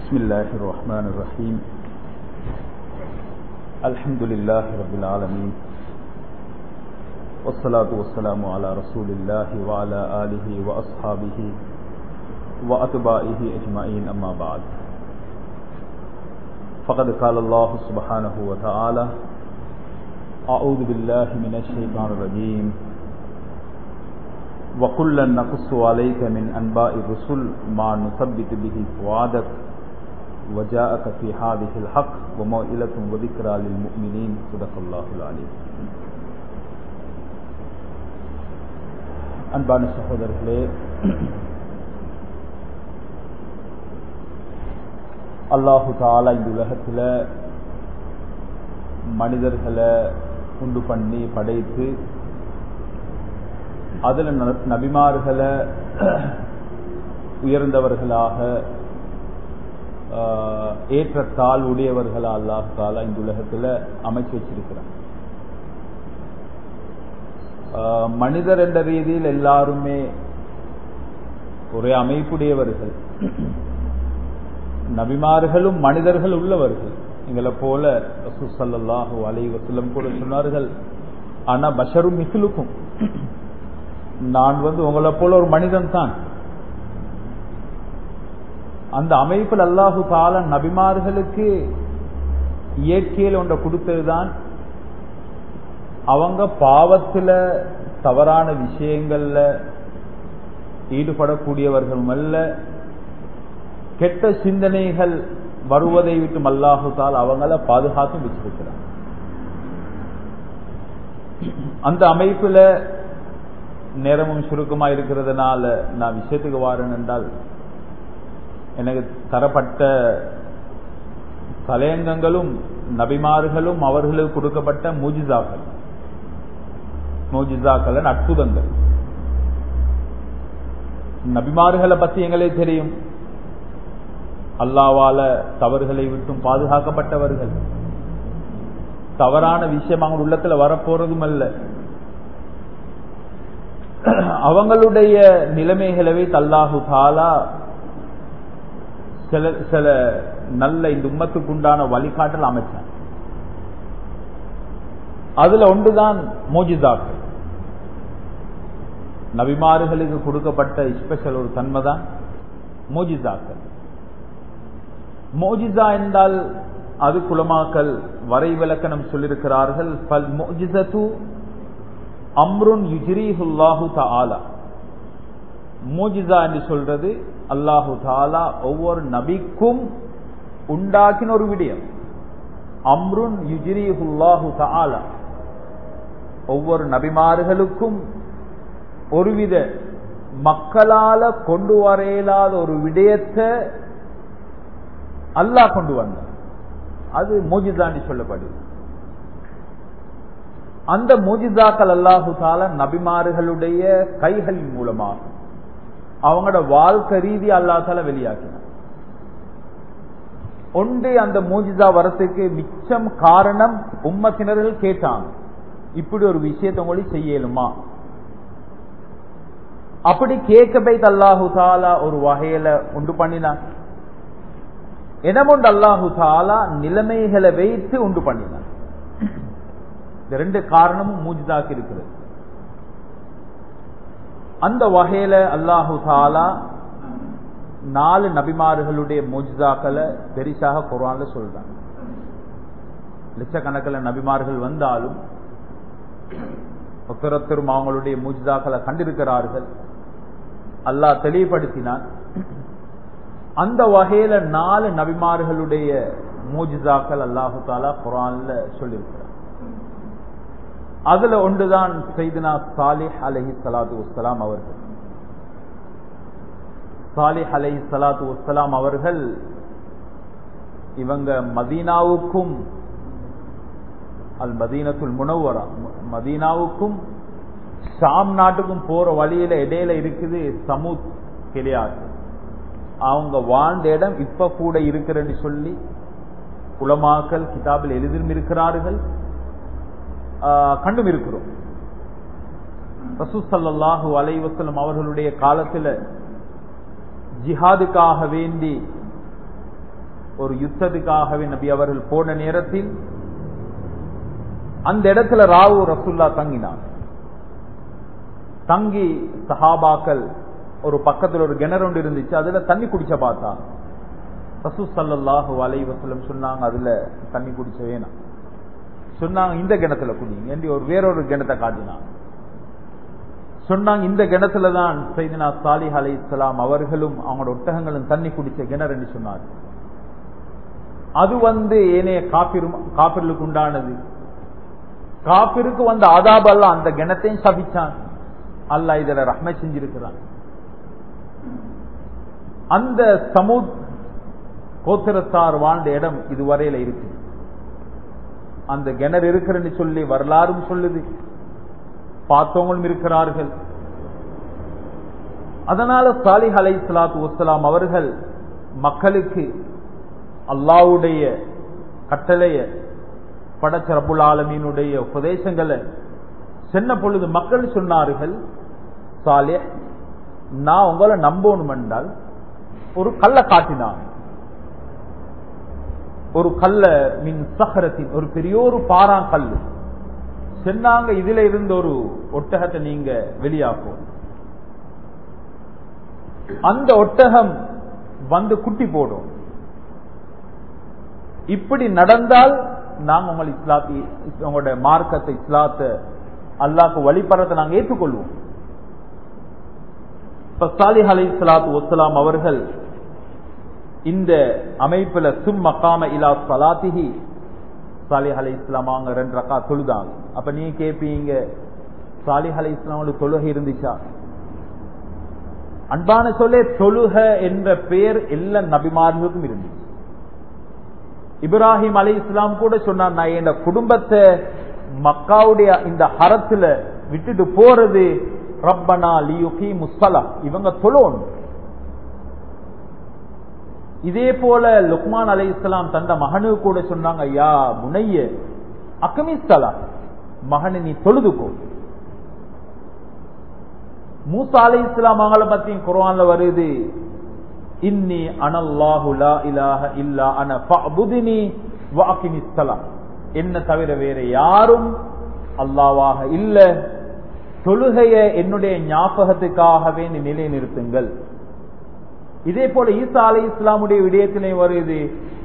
بسم الله الرحمن الرحيم الحمد لله رب العالمين والصلاة والسلام على رسول الله وعلى آله وأصحابه وأتباعه أجمعين أما بعد فقد قال الله سبحانه وتعالى أعوذ بالله من الشيطان الرجيم وكلا نقص عليك من أنباء الرسل ما نثبت به فؤادك وجاءك في هذه الحق وموئلة وذكرى للمؤمنين صدق الله العليم அன்பான சகோதரர்களே அல்லாஹு தாலா இந்த உலகத்தில் மனிதர்களை உண்டு பண்ணி படைத்து அதில் நபிமார்களை உயர்ந்தவர்களாக ஏற்றத்தால் உடையவர்களா அல்லாஹ் தாலா இந்த உலகத்தில் அமைச்சு வச்சிருக்கிறார் மனிதர் என்ற ரீதியில் எல்லாருமே ஒரே அமைப்புடையவர்கள் நபிமார்களும் மனிதர்கள் உள்ளவர்கள் எங்களை போல ரசூசல்லாஹு அலை வசலம் கூட சொன்னார்கள் ஆனா பஷரும் மிசிலுக்கும் நான் வந்து உங்களை போல ஒரு மனிதன் தான் அந்த அமைப்பில் அல்லாஹு தால நபிமார்களுக்கு இயற்கையில் ஒன்றை கொடுத்ததுதான் அவங்க பாவத்தில் தவறான விஷயங்கள்ல ஈடுபடக்கூடியவர்களும் அல்ல கெட்ட சிந்தனைகள் வருவதை விட்டு அல்லாஹு தால் அவங்கள பாதுகாத்தும் வச்சிருக்கிறார் அந்த அமைப்புல நேரமும் சுருக்கமா இருக்கிறதுனால நான் விஷயத்துக்கு வாரேன் என்றால் எனக்கு தரப்பட்ட தலையங்கங்களும் நபிமார்களும் அவர்களுக்கு கொடுக்கப்பட்ட மூஜிசாக்கள் மூஜிசாக்கள் அற்புதங்கள் நபிமார்களை பத்தி எங்களே தெரியும் அல்லாவால தவறுகளை விட்டும் பாதுகாக்கப்பட்டவர்கள் தவறான விஷயம் அவங்க உள்ளத்துல வரப்போறதும் அல்ல அவங்களுடைய நிலைமைகளவே தல்லாஹு தாலா சில சில நல்ல இந்த உம்மத்துக்கு உண்டான வழிகாட்டல் அமைச்சான் அதுல ஒன்றுதான் மோஜிதாக்கள் நபிமாறுகளுக்கு கொடுக்கப்பட்ட ஸ்பெஷல் ஒரு தன்மை தான் மோஜிதாக்கள் மோஜிதா என்றால் அது குலமாக்கல் வரை விளக்கணம் சொல்லியிருக்கிறார்கள் பல் மோஜிசத்து அம்ருன் யுஜிரிஹுல்லாஹு தாலா மூஜிசா என்று சொல்றது அல்லாஹு தாலா ஒவ்வொரு நபிக்கும் உண்டாக்கின ஒரு விடயம் அம்ருன் யுஜிரிஹுல்லாஹு தாலா ஒவ்வொரு நபிமார்களுக்கும் ஒருவித மக்களால கொண்டு வரையலாத ஒரு விடயத்தை அல்லாஹ் கொண்டு வந்தார் அது மூஜிதாண்டி சொல்லப்படுது அந்த மூஜிதாக்கள் அல்லாஹு தால நபிமார்களுடைய கைகளின் மூலமாக அவங்களோட வாழ்க்கை ரீதி அல்லா தால வெளியாக்கினார் ஒன்று அந்த மூஜிதா வரத்துக்கு மிச்சம் காரணம் உம்மத்தினர்கள் கேட்டாங்க இப்படி ஒரு விஷயத்த மொழி செய்யலுமா அப்படி கேட்க பைத் அல்லாஹு தாலா ஒரு வகையில உண்டு பண்ணினான் எனமுண்டு அல்லாஹு தாலா நிலைமைகளை வைத்து உண்டு பண்ணினான் இந்த ரெண்டு காரணமும் மூஜிதாக்கு இருக்கிறது அந்த வகையில அல்லாஹு தாலா நாலு நபிமார்களுடைய மூஜிதாக்களை பெரிசாக குரான்ல சொல்றாங்க லட்சக்கணக்கில் நபிமார்கள் வந்தாலும் ஒத்தரத்தரும் அவங்களுடைய மூஜிதாக்களை கண்டிருக்கிறார்கள் அல்லாஹ் தெளிவுபடுத்தினான் அந்த வகையில நாலு நபிமார்களுடைய மூஜிதாக்கள் அல்லாஹு தாலா குரான்ல சொல்லியிருக்கிறார் அதுல ஒன்றுதான் செய்தினா சாலிஹ் அலஹி சலாத்து வலாம் அவர்கள் சாலிஹ் அலஹி சலாத்து வலாம் அவர்கள் இவங்க மதீனாவுக்கும் அல் மதீனத்துல் முனவரா மதீனாவுக்கும் ஷாம் நாட்டுக்கும் போற வழியில இடையில இருக்குது சமூத் கிளியாட்டு அவங்க வாழ்ந்த இடம் இப்ப கூட இருக்கிறன்னு சொல்லி உலமாக்கல் கிதாபில் எழுதியும் இருக்கிறார்கள் கண்டும் இருக்கிறோம் ரசூசல்லாஹு அலைவசலம் அவர்களுடைய காலத்தில் ஜிஹாதுக்காக வேண்டி ஒரு யுத்தத்துக்காகவே நபி அவர்கள் போன நேரத்தில் அந்த இடத்துல ராவு ரசுல்லா தங்கினார் தங்கி சஹாபாக்கள் ஒரு பக்கத்தில் ஒரு கிணறு ஒன்று இருந்துச்சு அதுல தண்ணி குடிச்ச பார்த்தாங்க ரசூ சல்லாஹு அலைவசலம் சொன்னாங்க அதுல தண்ணி குடிச்ச வேணாம் சொன்னாங்க இந்த கிணத்துல குடிங்க என்று ஒரு வேறொரு கிணத்தை காட்டினாங்க சொன்னாங்க இந்த கிணத்துல தான் செய்தினா சாலிஹ் அலை இஸ்லாம் அவர்களும் அவங்களோட ஒட்டகங்களும் தண்ணி குடிச்ச கிணறு என்று சொன்னார் அது வந்து ஏனைய காப்பிரும் காப்பிர்களுக்கு உண்டானது காப்பிருக்கு வந்த ஆதாபெல்லாம் அந்த கிணத்தையும் சபிச்சான் அல்ல இதுல ரஹ்மை செஞ்சிருக்கிறான் அந்த சமூத் கோத்திரத்தார் வாழ்ந்த இடம் இதுவரையில இருக்கு அந்த கிணறு இருக்கிறன்னு சொல்லி வரலாறும் சொல்லுது பார்த்தவங்களும் இருக்கிறார்கள் அதனால சாலிஹ் அலை சலாத்து வசலாம் அவர்கள் மக்களுக்கு அல்லாவுடைய கட்டளைய படைச்ச ரபுல் ஆலமீனுடைய உபதேசங்களை சென்ன பொழுது மக்கள் சொன்னார்கள் சாலே நான் உங்களை நம்பணும் என்றால் ஒரு கல்லை காட்டினான் ஒரு கல்ல மின் சஹரத்தின் ஒரு பெரிய ஒரு பாறாங்கல் சொன்னாங்க இதுல இருந்து ஒரு ஒட்டகத்தை நீங்க வெளியாக்கும் அந்த ஒட்டகம் வந்து குட்டி போடும் இப்படி நடந்தால் நாங்க உங்கள் இஸ்லாத்தி உங்களுடைய மார்க்கத்தை இஸ்லாத்தை அல்லாக்கு வழிபடுறதை நாங்க ஏற்றுக்கொள்வோம் இப்ப சாலிஹ் அலி சலாத்து ஒசலாம் அவர்கள் இந்த அமைப்புல சும் மக்காம இலா சலாத்திஹி சாலிஹ் அலி இஸ்லாமாங்க ரெண்டு ரக்கா தொழுதாங்க அப்ப நீங்க கேட்பீங்க சாலிஹ் அலி இஸ்லாமோட தொழுகை இருந்துச்சா அன்பான சொல்லே தொழுக என்ற பெயர் எல்லா நபிமார்களுக்கும் இருந்துச்சு இப்ராஹிம் அலி இஸ்லாம் கூட சொன்னார் நான் என் குடும்பத்தை மக்காவுடைய இந்த ஹரத்துல விட்டுட்டு போறது ரப்பனா லியுகி முஸ்ஸலா இவங்க தொழணும் இதே போல லுக்மான் அலை இஸ்லாம் தந்த மகனு கூட சொன்னாங்க யா முனைய அக்கமிஸ்தலா மகனை நீ தொழுதுக்கோ மூசா அலை இஸ்லாம் அவங்கள பத்தியும் குரான்ல வருது இன்னி அனல்லாஹு லா இலாஹ இல்லா அன ஃபஅபுதினி வஅகிமிஸ்ஸலா என்ன தவிர வேற யாரும் அல்லாவாக இல்ல தொழுகைய என்னுடைய ஞாபகத்துக்காகவே நீ நிலை நிறுத்துங்கள் இதே போல ஈசா அலை இஸ்லாமுடைய விடயத்திலே வருது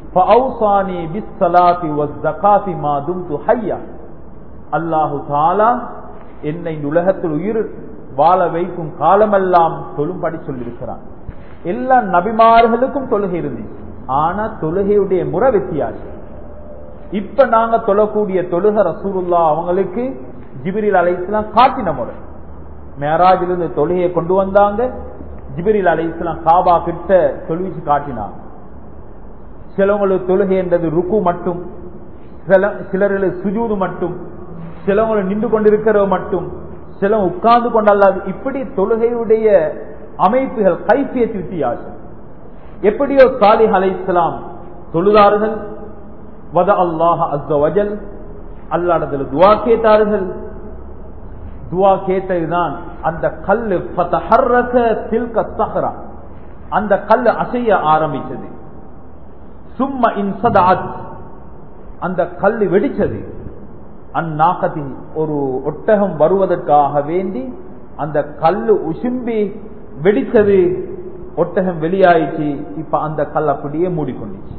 அல்லாஹு தாலா என்னை இந்த உலகத்தில் உயிர் வாழ வைக்கும் காலமெல்லாம் தொழும்படி சொல்லியிருக்கிறான் எல்லா நபிமார்களுக்கும் தொழுகை இருந்துச்சு ஆனா தொழுகையுடைய முறை வித்தியாசம் இப்ப நாங்க தொழக்கூடிய தொழுக ரசூருல்லா அவங்களுக்கு ஜிபிரில் அலைஸ்லாம் காட்டின முறை மேராஜிலிருந்து தொழுகையை கொண்டு வந்தாங்க ஜிபிரில் அலைஸ்லாம் காபா கிட்ட தொழுவிச்சு காட்டினாங்க சிலவங்களுக்கு தொழுகை என்றது ருக்கு மட்டும் சில சிலர்களுக்கு சுஜூது மட்டும் சிலவங்களை நின்று கொண்டிருக்கிறவ மட்டும் சில உட்கார்ந்து கொண்டல்லாது இப்படி தொழுகையுடைய அமைப்புகள் கைப்பியத்து வித்தியாசம் எப்படியோ சாலிஹ் அலை இஸ்லாம் தொழுதார்கள் வத அல்லாஹ் அஸ்வஜல் அல்லாடத்துல துவா கேட்டார்கள் துவா கேட்டதுதான் அந்த கல்லு தில்க சஹரா அந்த கல்லு அசைய ஆரம்பிச்சது சும்மா இன்சதாத் அந்த கல்லு வெடிச்சது அந்நாக்கத்தின் ஒரு ஒட்டகம் வருவதற்காக வேண்டி அந்த கல்லு உசும்பி வெடிச்சது ஒட்டகம் வெளியாயிடுச்சு இப்ப அந்த கல் அப்படியே மூடிக்கொண்டுச்சு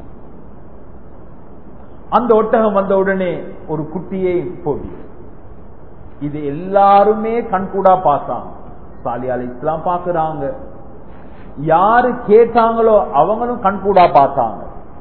அந்த ஒட்டகம் வந்த உடனே ஒரு குட்டியை போடி இது எல்லாருமே கண்கூடா பார்த்தாங்க சாலி அலி இஸ்லாம் பாக்குறாங்க யாரு கேட்டாங்களோ அவங்களும் கண்கூடா பார்த்தாங்க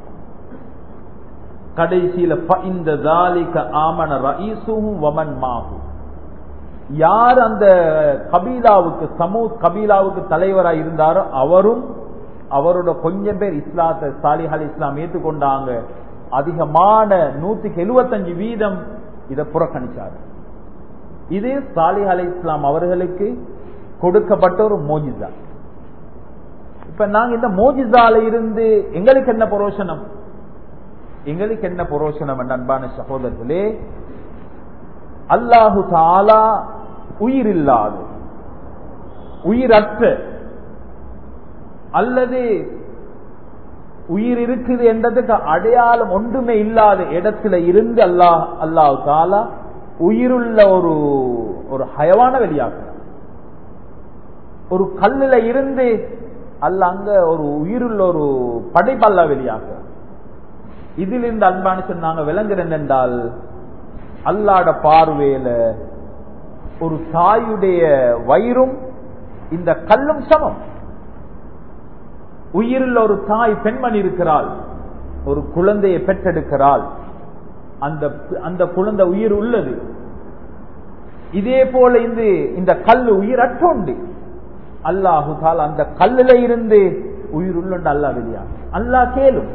கடைசியில இந்த தாலிக்க ஆமன ரஈசும் வமன் மாகும் யார் அந்த கபீலாவுக்கு சமூ கபீலாவுக்கு தலைவராக இருந்தாரோ அவரும் அவரோட கொஞ்சம் பேர் இஸ்லாத்தை சாலிஹ் அலி இஸ்லாம் ஏற்றுக்கொண்டாங்க அதிகமான நூத்துக்கு எழுபத்தஞ்சு வீதம் இதை புறக்கணிச்சார் இது சாலிஹ் அலி இஸ்லாம் அவர்களுக்கு கொடுக்கப்பட்ட ஒரு மோஜிசா இப்ப நாங்க இந்த மோஜிசால இருந்து எங்களுக்கு என்ன புரோஷனம் எங்களுக்கு என்ன புரோஷனம் அன்பான சகோதரர்களே அல்லாஹு தாலா உயிரில்லாத உயிரற்ற அல்லது உயிர் இருக்குது என்றதுக்கு அடையாளம் ஒன்றுமே இல்லாத இடத்துல இருந்து அல்லாஹ் அல்லாஹ் தாலா உயிருள்ள ஒரு ஒரு ஹயவான வெளியாக்குறான் ஒரு கல்லுல இருந்து அல்ல அங்க ஒரு உயிருள்ள ஒரு படைப்பல்லா வெளியாக்குறான் இதிலிருந்து அன்பானு சொன்னாங்க விளங்குறேன் என்றால் அல்லாட பார்வையில ஒரு தாயுடைய வயிறும் இந்த கல்லும் சமம் உயிருள்ள ஒரு தாய் பெண்மணி இருக்கிறாள் ஒரு குழந்தையை பெற்றெடுக்கிறாள் அந்த அந்த குழந்தை உயிர் உள்ளது இதே போல இந்த இந்த கல்லு உயிர் அற்றோண்டு அல்லாஹு தால் அந்த கல்லுல இருந்து உயிர் உள்ளொண்டு அல்லா வெளியா அல்லா கேளும்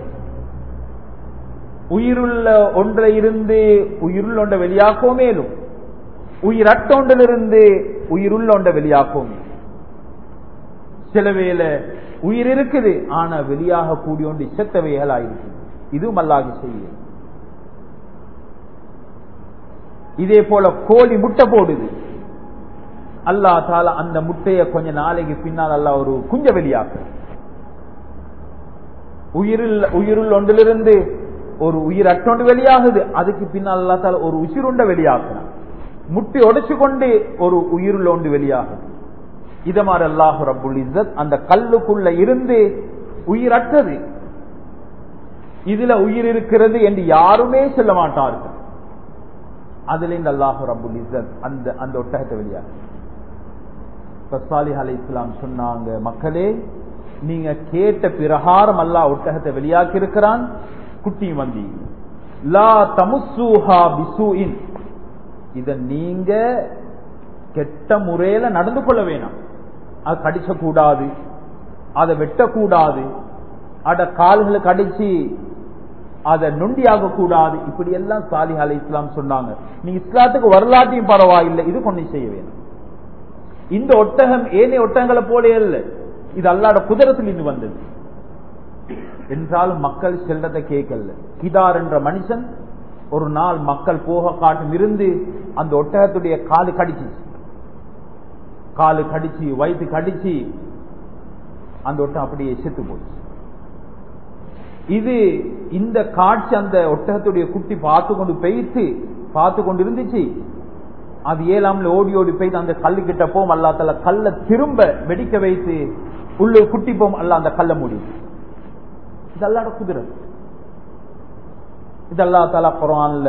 உயிருள்ள ஒன்றை இருந்து உயிருள்ள ஒன்றை வெளியாக்கோ மேலும் உயிர் அட்டொன்றிலிருந்து உயிருள்ள ஒன்றை வெளியாக்கோ சில வேலை உயிர் இருக்குது ஆனா வெளியாக கூடிய ஒன்று செத்தவைகள் ஆயிருக்கு இதுவும் அல்லாஹ் செய்ய இதே போல கோழி முட்டை போடுது அல்லா தால அந்த முட்டைய கொஞ்ச நாளைக்கு பின்னால் அல்ல ஒரு குஞ்ச வெளியாக்கு உயிரில் உயிருள் ஒன்றிலிருந்து ஒரு உயிர் அட்டொண்டு வெளியாகுது அதுக்கு பின்னால் அல்லா தால ஒரு உசிருண்ட வெளியாக்குறான் முட்டை உடைச்சு கொண்டு ஒரு உயிருள் ஒன்று வெளியாகுது இத மாதிரி அல்லாஹு ரபுல் இசத் அந்த கல்லுக்குள்ள இருந்து உயிரற்றது இதுல உயிர் இருக்கிறது என்று யாருமே சொல்ல மாட்டார்கள் அதுல இருந்து அல்லாஹு ரபுல் இசத் அந்த அந்த ஒட்டகத்தை வெளியாக சாலிஹ் அலி இஸ்லாம் சொன்னாங்க மக்களே நீங்க கேட்ட பிரகாரம் அல்லாஹ் ஒட்டகத்தை வெளியாக்கி இருக்கிறான் குட்டி வந்தி லா தமுசூஹா பிசூஇன் இத நீங்க கெட்ட முறையில நடந்து கொள்ள வேணாம் அது கடிச்ச கூடாது அதை வெட்டக்கூடாது அட கால்களுக்கு அடிச்சு அதை நொண்டியாக கூடாது இப்படி எல்லாம் சாலிஹ் அலி இஸ்லாம் சொன்னாங்க நீ இஸ்லாத்துக்கு வரலாற்றையும் பரவாயில்லை இது கொண்டு செய்ய வேணும் இந்த ஒட்டகம் ஏனைய ஒட்டகங்களை போல அல்ல இது அல்லாட குதிரத்தில் இருந்து வந்தது என்றாலும் மக்கள் செல்றதை கேட்கல கிதார் என்ற மனுஷன் ஒரு நாள் மக்கள் போக காட்டும் இருந்து அந்த ஒட்டகத்துடைய காலு கடிச்சு காலு கடிச்சு வயிற்று கடிச்சு அந்த ஒட்டம் அப்படியே செத்து போச்சு இது இந்த காட்சி அந்த ஒட்டகத்துடைய குட்டி பார்த்து கொண்டு பெய்த்து பார்த்து கொண்டு இருந்துச்சு அது ஏழாம்ல ஓடி ஓடி பெய்து அந்த கல்லு கிட்ட போம் அல்லா தல கல்ல திரும்ப வெடிக்க வைத்து உள்ள குட்டி போம் அல்ல அந்த கல்ல மூடி இது அல்லாட குதிரை இது அல்லா தலா குரான்ல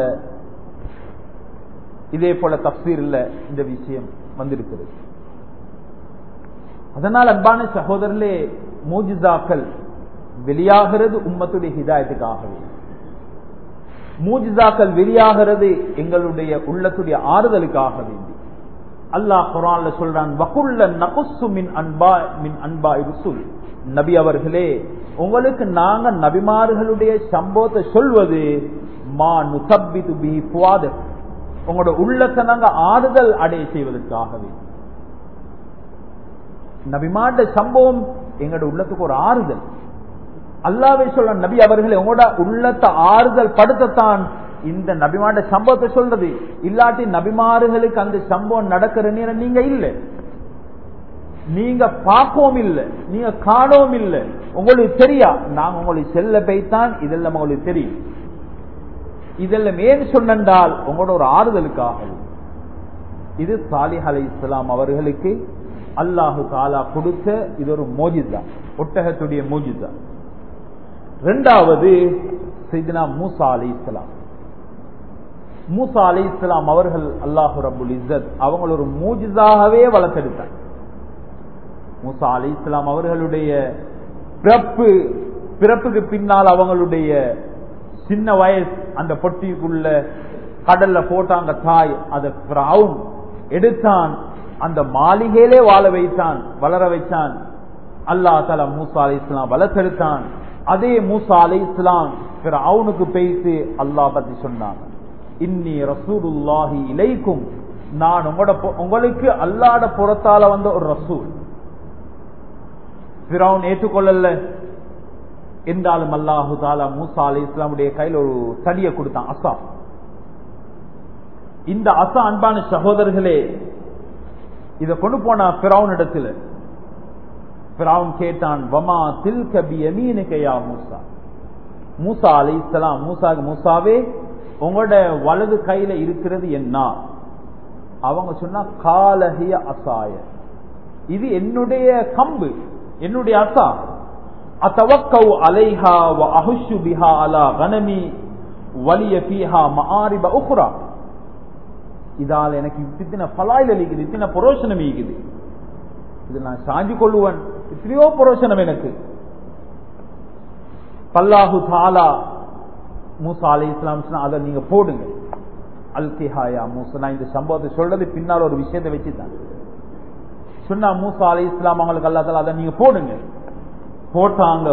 இதே போல தப்சீர்ல இந்த விஷயம் வந்திருக்கிறது அதனால் அன்பான சகோதரர்களே மூஜிசாக்கள் வெளியாகிறது உம்மத்துடைய ஹிதாயத்துக்காகவே மூஜிசாக்கள் வெளியாகிறது எங்களுடைய உள்ளத்துடைய ஆறுதலுக்காக வேண்டி அல்லாஹ் குரான்ல சொல்றான் வகுல்ல நகுசு மின் அன்பா மின் அன்பா ருசுல் நபி அவர்களே உங்களுக்கு நாங்க நபிமார்களுடைய சம்பவத்தை சொல்வது மா நுசப்பிது பி புவாத உங்களோட உள்ளத்தை நாங்க ஆறுதல் அடைய செய்வதற்காகவே நபிமாண்ட சம்பவம் எங்களோட உள்ளத்துக்கு ஒரு ஆறுதல் அல்லாவே சொல்ல நபி அவர்களே உங்களோட உள்ளத்தை ஆறுதல் படுத்தத்தான் இந்த நபிமாண்ட சம்பவத்தை சொல்றது இல்லாட்டி நபிமாறுகளுக்கு அந்த சம்பவம் நடக்கிற நேரம் நீங்க இல்ல நீங்க பார்க்கவும் இல்ல நீங்க காணவும் இல்ல உங்களுக்கு தெரியா நாங்க உங்களுக்கு செல்ல பைத்தான் இதெல்லாம் உங்களுக்கு தெரியும் இதெல்லாம் ஏன் சொன்னால் உங்களோட ஒரு ஆறுதலுக்காக இது சாலிஹ் அலை இஸ்லாம் அவர்களுக்கு அல்லாஹு தாலா கொடுத்த இது ஒரு மோஜிதா ஒட்டகத்துடைய மோஜிதா ரெண்டாவது செய்தினா மூசா அலி இஸ்லாம் மூசா அலி இஸ்லாம் அவர்கள் அல்லாஹு ரபுல் இசத் அவங்க ஒரு மூஜிதாகவே வளர்த்தெடுத்தார் மூசா அலி இஸ்லாம் அவர்களுடைய பிறப்பு பிறப்புக்கு பின்னால் அவங்களுடைய சின்ன வயசு அந்த பொட்டிக்குள்ள கடல்ல போட்டாங்க தாய் அதை எடுத்தான் அந்த மாளிகையிலே வாழ வைத்தான் வளர வைத்தான் அல்லா தலா மூசா அலி இஸ்லாம் வளர்த்தெடுத்தான் அதே மூசா அலை இஸ்லாம் அவனுக்கு பேசி அல்லாஹ் பத்தி சொன்னாங்க இன்னி ரசூலுல்லாஹி இலைக்கும் நான் உங்களோட உங்களுக்கு அல்லாட புறத்தால வந்த ஒரு ரசூல் பிறவுன் ஏற்றுக்கொள்ளல என்றாலும் அல்லாஹு தாலா மூசா அலி இஸ்லாமுடைய கையில் ஒரு தடியை கொடுத்தான் அசா இந்த அசா அன்பான சகோதரர்களே இத கொண்டு போனா பிறவுன் இடத்துல பிராவுன் கேட்டான் வமா தில் கபி யமீனுக்கையா மூசா மூசா அலை இஸ்லாம் மூசா மூசாவே உங்களோட வலது கையில இருக்கிறது என்ன அவங்க சொன்னா காலஹிய அசாய இது என்னுடைய கம்பு என்னுடைய அசா அத்தவக்கவு அலைஹா வ அஹுஷு பிஹா அலா கனமி வலிய ஃபீஹா மஆரிப உக்ரா இதால் எனக்கு இத்தனை பலாயில் அளிக்குது இத்தனை புரோஷனம் ஈக்குது இது நான் சாஞ்சு கொள்ளுவன் எத்தனையோ புரோஷனம் எனக்கு பல்லாஹு தாலா மூசா அலி இஸ்லாம் அதை நீங்க போடுங்க அல்கிஹாயா மூசா நான் இந்த சம்பவத்தை சொல்றது பின்னால் ஒரு விஷயத்தை வச்சுதான் சொன்னா மூசா அலி இஸ்லாம் அவங்களுக்கு அல்லா தாலா அதை நீங்க போடுங்க போட்டாங்க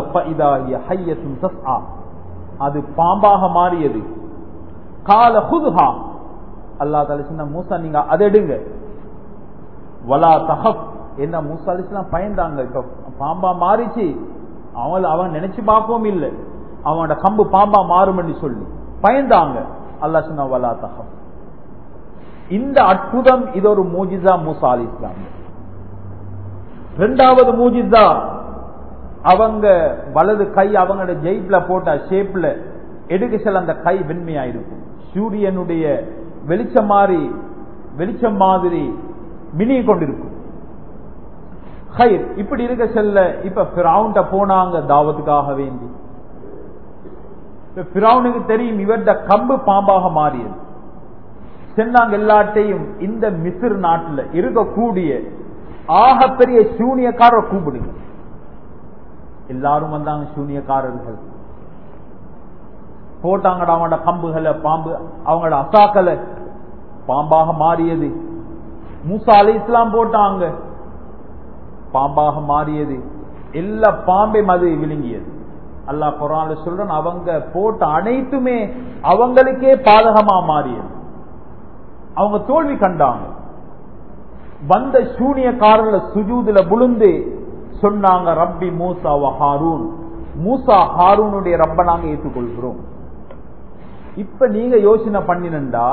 அது பாம்பாக மாறியது கால ஹுதுஹா அல்லா தாலா சொன்ன மூசா நீங்க அதை எடுங்க வலா தஹப் என்ன மூசா அலி இஸ்லாம் பயந்தாங்க இப்ப பாம்பா மாறிச்சு அவன் அவன் நினைச்சு பார்க்கவும் இல்லை அவனோட கம்பு பாம்பா மாறும் சொல்லி பயந்தாங்க அல்லா சொன்ன வலா தகம் இந்த அற்புதம் இது ஒரு மூஜிதா மூசா அலி இஸ்லாம் ரெண்டாவது மூஜிதா அவங்க வலது கை அவங்களோட ஜெயிப்ல போட்ட ஷேப்ல எடுக்க செல்ல அந்த கை வெண்மையா இருக்கும் சூரியனுடைய வெளிச்சம் மாறி வெளிச்சம் மாதிரி மினி கொண்டிருக்கும் ஹைர் இப்படி இருக்க செல்ல இப்ப பிராவுண்ட போனாங்க தாவத்துக்காக வேண்டி பிராவுனுக்கு தெரியும் இவர்த கம்பு பாம்பாக மாறியது சென்னாங்க எல்லாட்டையும் இந்த மிசிறு நாட்டில் இருக்கக்கூடிய ஆகப்பெரிய சூனியக்காரர் கூப்பிடுங்க எல்லாரும் வந்தாங்க சூனியக்காரர்கள் போட்டாங்கடா அவங்களோட கம்புகளை பாம்பு அவங்களோட அசாக்களை பாம்பாக மாறியது மூசா அலி இஸ்லாம் போட்டாங்க பாம்பாக மாறியது எல்லா பாம்பையும் அது விழுங்கியது அல்லா குரான் சொல்றன் அவங்க போட்ட அனைத்துமே அவங்களுக்கே பாதகமா மாறியது அவங்க தோல்வி கண்டாங்க வந்த சூனியக்காரர்ல சுஜூதுல புழுந்து சொன்னாங்க ரப்பி மூசா ஹாரூன் மூசா ஹாரூனுடைய ரப்ப நாங்க ஏற்றுக்கொள்கிறோம் இப்ப நீங்க யோசனை பண்ணினண்டா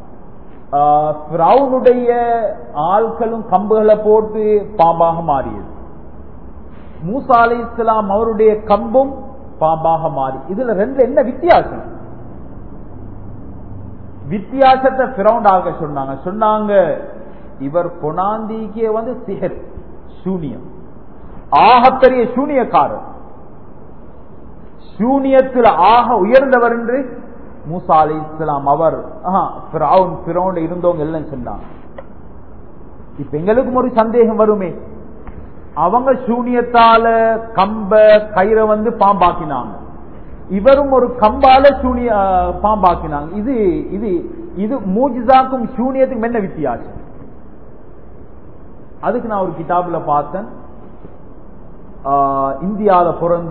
பிரவுனுடைய ஆட்களும் கம்புகளை போட்டு பாம்பாக மாறியது மூசா அலி இஸ்லாம் அவருடைய கம்பும் பாம்பாக மாறி இதுல ரெண்டு என்ன வித்தியாசம் வித்தியாசத்தை பிரவுண்டாக சொன்னாங்க சொன்னாங்க இவர் கொனாந்திக்கே வந்து சிஹர் சூனியம் ஆகப்பெரிய சூனியக்காரர் சூனியத்தில் ஆக உயர்ந்தவர் என்று மூசா அலி இஸ்லாம் அவர் பிரவுன் இருந்தவங்க எல்லாம் சொன்னாங்க இப்ப எங்களுக்கும் ஒரு சந்தேகம் வருமே அவங்க சூனியத்தால கம்ப கயிறை வந்து பாம்பாக்கினாங்க இவரும் ஒரு கம்பால சூனிய பாம்பாக்கினாங்க இது இது இது மூஜிதாக்கும் சூனியத்துக்கும் என்ன வித்தியாசம் அதுக்கு நான் ஒரு கிதாபுல பார்த்தேன் இந்தியாவில பிறந்த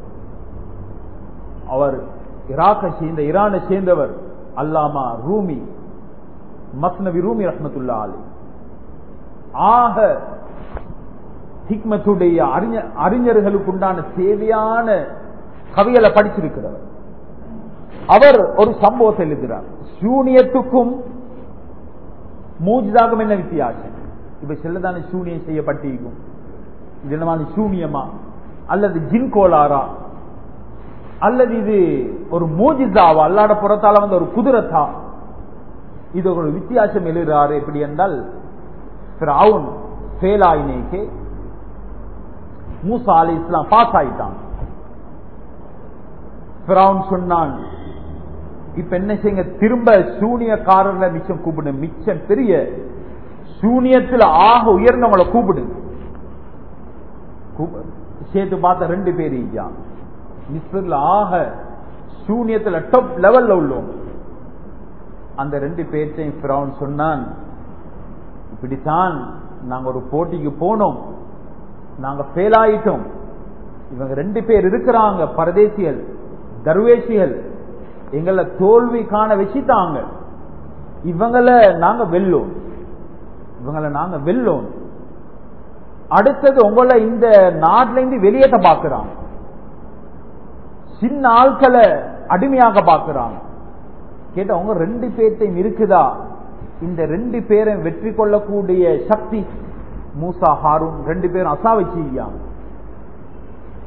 அவர் ஈராக்கை சேர்ந்த ஈரானை சேர்ந்தவர் அல்லாமா ரூமி மஸ்னவி ரூமி ரஹமத்துல்லா அலி ஆக ஹிக்மத்துடைய அறிஞர்களுக்கு உண்டான தேவையான கவிகளை படிச்சிருக்கிறவர் அவர் ஒரு சம்பவத்தை எழுதுகிறார் சூனியத்துக்கும் மூஜிதாகும் என்ன வித்தியாசம் இப்ப செல்லதான சூனியம் செய்யப்பட்டிருக்கும் இது என்னமான சூனியமா அல்லது ஜின் கோளாரா அல்லது இது ஒரு மூஜிதாவா அல்லாட புறத்தால வந்து ஒரு குதிரத்தா இது ஒரு வித்தியாசம் எழுதுறாரு எப்படி என்றால் ஃபெயில் ஆயினேக்கு மூசா அலி இஸ்லாம் பாஸ் ஆயிட்டான் சொன்னான் இப்ப என்ன செய்யுங்க திரும்ப சூனியக்காரர்ல மிச்சம் கூப்பிடு மிச்சம் பெரிய சூனியத்தில் ஆக உயர்ந்தவங்களை கூப்பிடுங்க சேர்த்து பார்த்த ரெண்டு பேர் ஐயா மிஸ்ரில் ஆக சூனியத்தில் டாப் லெவல்ல உள்ளோம் அந்த ரெண்டு பேர்த்தையும் பிரவுன் சொன்னான் இப்படித்தான் நாங்க ஒரு போட்டிக்கு போனோம் நாங்க ஃபெயில் ஆயிட்டோம் இவங்க ரெண்டு பேர் இருக்கிறாங்க பரதேசிகள் தர்வேசிகள் எங்களை தோல்வி காண வச்சுட்டாங்க இவங்களை நாங்க வெல்லோம் இவங்களை நாங்க வெல்லோம் அடுத்தது உங்களை இந்த நாட்டில இருந்து வெளியேற்ற பாக்குறாங்க சின்ன ஆட்களை அடிமையாக பாக்குறாங்க கேட்ட உங்க ரெண்டு பேர்த்தையும் இருக்குதா இந்த ரெண்டு பேரை வெற்றி கொள்ளக்கூடிய சக்தி மூசா ஹாரூன் ரெண்டு பேரும் அசா வச்சிருக்காங்க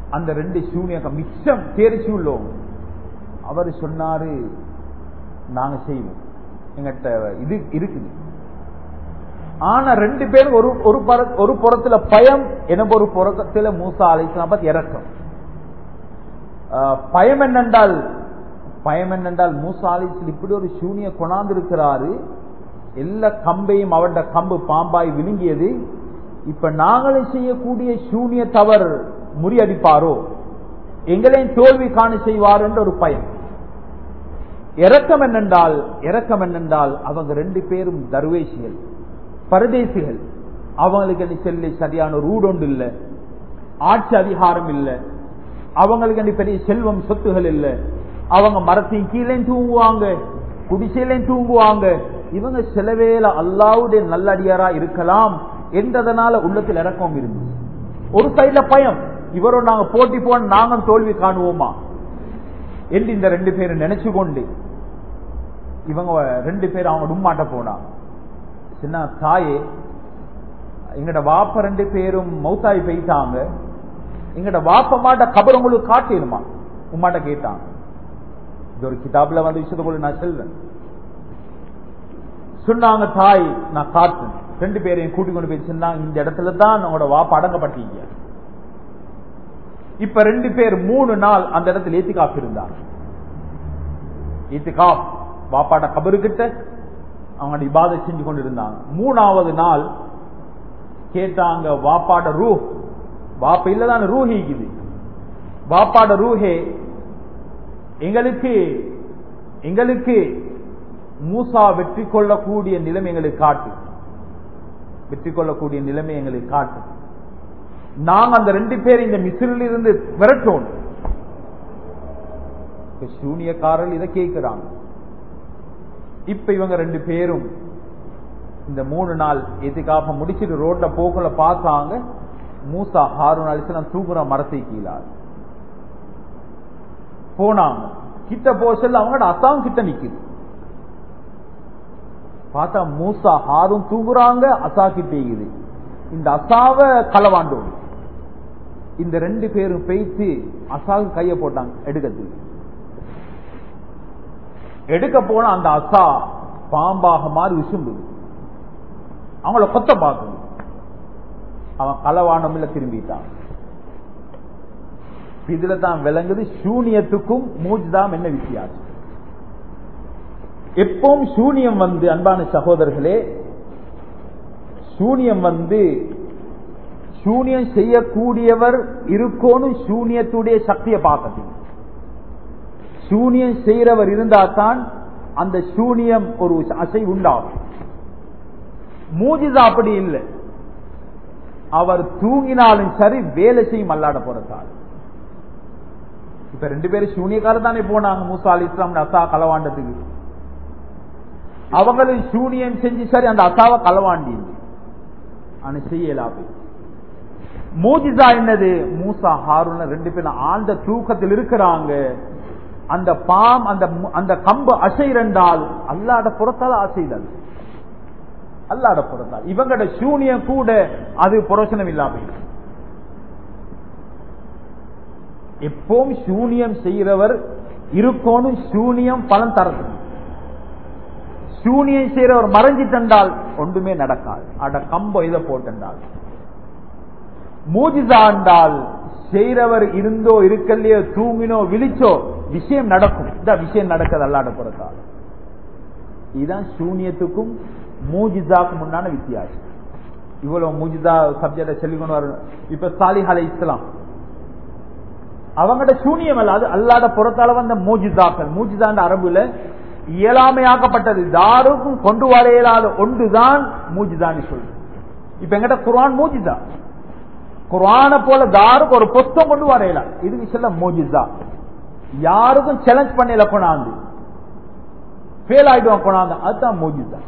அந்த ரெண்டு சூனியக்க மிச்சம் தேர்ச்சி உள்ளோம் அவர் சொன்னாரு நாங்க செய்வோம் எங்கிட்ட இது இருக்குது ஆனா ரெண்டு பேரும் ஒரு ஒரு புற- ஒரு புறத்துல பயம் எனக்கு ஒரு புறத்துல மூசா அலைசலாம் பத்தி இறக்கம் ஆஹ், பயம் என்னென்றால் பயம் என்னென்றால் மூசா அலைசல் இப்படி ஒரு சூனிய கொண்டாந்து இருக்கிறாரு எல்லா கம்பையும் அவருடைய கம்பு பாம்பாய் விழுங்கியது இப்ப நாங்களே செய்யக்கூடிய சூனிய தவறு முறியடிப்பாரோ எங்களையும் தோல்வி காண செய்வார் என்ற ஒரு பயம் இறக்கம் என்னென்றால் இறக்கம் என்னென்றால் அவங்க ரெண்டு பேரும் தர்வேசிகள் பரதேசிகள் அவங்களுக்கு என்ன சொல்லி சரியான ஒரு ஊடொண்டு இல்லை ஆட்சி அதிகாரம் இல்லை அவங்களுக்கு என்ன பெரிய செல்வம் சொத்துகள் இல்லை அவங்க மரத்தின் கீழே தூங்குவாங்க குடிசையிலையும் தூங்குவாங்க இவங்க சிலவேல அல்லாவுடைய நல்லடியாரா இருக்கலாம் என்றதனால உள்ளத்தில் இறக்கம் இருந்துச்சு ஒரு சைடுல பயம் இவரோட நாங்க போட்டி போன நாங்க தோல்வி காணுவோமா என்று இந்த ரெண்டு பேரும் நினைச்சு கொண்டு இவங்க ரெண்டு பேரும் அவங்க உம்மாட்ட போனா சின்ன தாயே எங்கட வாப்ப ரெண்டு பேரும் மௌத்தாய் போயிட்டாங்க எங்கட வாப்ப மாட்ட கபர் உங்களுக்கு காட்டிடுமா உம்மாட்ட கேட்டாங்க இது ஒரு கிதாப்ல வந்து விஷயத்துக்குள்ள நான் செல்வேன் சொன்னாங்க தாய் நான் காத்தேன் ரெண்டு பேரையும் கூட்டி கொண்டு போய் சொன்னாங்க இந்த இடத்துல தான் உங்களோட வாப்ப அடங்கப்பட்டீங்க இப்ப ரெண்டு பேர் மூணு நாள் அந்த இடத்துல ஏத்திகாப் இருந்தாங்க ஏத்திகாப் வாப்பாட்ட கபருக்கிட்ட அவங்க இபாதை செஞ்சு கொண்டு இருந்தாங்க மூணாவது நாள் கேட்டாங்க வாப்பாட ரூ வாப்ப இல்லதான ரூஹிக்குது வாப்பாட ரூஹே எங்களுக்கு எங்களுக்கு மூசா வெற்றி கொள்ளக்கூடிய நிலைமை எங்களுக்கு காட்டு வெற்றி கொள்ளக்கூடிய நிலைமை எங்களுக்கு காட்டு நாங்க அந்த ரெண்டு பேர் இந்த மிசிறில் இருந்து விரட்டோம் இப்ப சூனியக்காரர்கள் இதை கேட்கிறாங்க இப்ப இவங்க ரெண்டு பேரும் இந்த மூணு நாள் எதுக்காக முடிச்சிட்டு ரோட்ல போக்குல பார்த்தாங்க மூசா ஹாரூன் அலிசலாம் தூங்குற மரத்தை கீழார் போனாங்க கிட்ட போக சொல்ல அவங்களோட அசாம் கிட்ட நிக்குது பார்த்தா மூசா ஹாரும் தூங்குறாங்க அசா கிட்ட இருக்குது இந்த அசாவ களவாண்டோம் இந்த ரெண்டு பேரும் பேய்த்து அசாவுக்கு கைய போட்டாங்க எடுக்கிறதுக்கு எடுக்க போன அந்த அசா பாம்பாக மாறி விசும்புது அவங்கள கொத்த பார்க்கணும் அவன் களவானமில்ல திரும்பிட்டான் இதுல தான் விளங்குது சூனியத்துக்கும் மூஜ்தாம் என்ன வித்தியாசம் எப்பவும் சூனியம் வந்து அன்பான சகோதரர்களே சூனியம் வந்து சூனியம் செய்யக்கூடியவர் இருக்கோனும் சூனியத்துடைய சக்தியை பார்க்கணும் சூனியம் செய்யறவர் இருந்தா தான் அந்த சூனியம் ஒரு அசை உண்டாகும் மூஜிதா அப்படி இல்லை அவர் தூங்கினாலும் சரி வேலை செய்யும் அல்லாட போறதால் இப்ப ரெண்டு பேரும் சூனியக்காரர் தானே போனாங்க மூசா அலி இஸ்லாம் அசா களவாண்டதுக்கு அவங்களும் சூனியம் செஞ்சு சரி அந்த அசாவை களவாண்டி ஆனா செய்யலாபி மூஜிசா என்னது மூசா ஹாரூன் ரெண்டு பேரும் ஆழ்ந்த தூக்கத்தில் இருக்கிறாங்க அந்த பாம் அந்த அந்த கம்பு அசைரண்டால் அல்லாட புறத்தால் அசைதல் அல்லாட புறத்தால் இவங்கட சூனியம் கூட அது புரோசனம் இல்லாம எப்பவும் சூனியம் செய்கிறவர் இருக்கோனும் சூனியம் பலன் தரது சூனியம் செய்கிறவர் மறைஞ்சி தந்தால் ஒன்றுமே நடக்காது அட கம்போ இதை போட்டென்றால் மூஜிதா என்றால் செய்கிறவர் இருந்தோ இருக்கலையோ தூங்கினோ விழிச்சோ விஷயம் நடக்கும் இந்த விஷயம் நடக்கிறது அல்லாட புறத்தால் இதுதான் சூனியத்துக்கும் மூஜிதாக்கும் உண்டான வித்தியாசம் இவ்வளவு மூஜிதா சப்ஜெக்ட சொல்லிக்கொண்டு வரணும் இப்ப சாலிஹ் அலை இஸ்லாம் அவங்கட சூனியம் அல்ல அது அல்லாட புறத்தால வந்த மூஜிதாக்கள் மூஜிதாண்ட அரபுல இயலாமையாக்கப்பட்டது தாருக்கும் கொண்டு வர இயலாத ஒன்றுதான் மூஜிதான்னு சொல்லு இப்ப எங்கிட்ட குர்ஆன் மூஜிதா குர்ஆன போல தாருக்கு ஒரு புத்தம் கொண்டு வர இயலாம் இது விஷயம் மூஜிதா யாருக்கும் சேலஞ்ச் பண்ணல கொண்டாந்து ஃபெயில் ஆயிடுவான் கொண்டாந்து அதுதான் மூஜிதா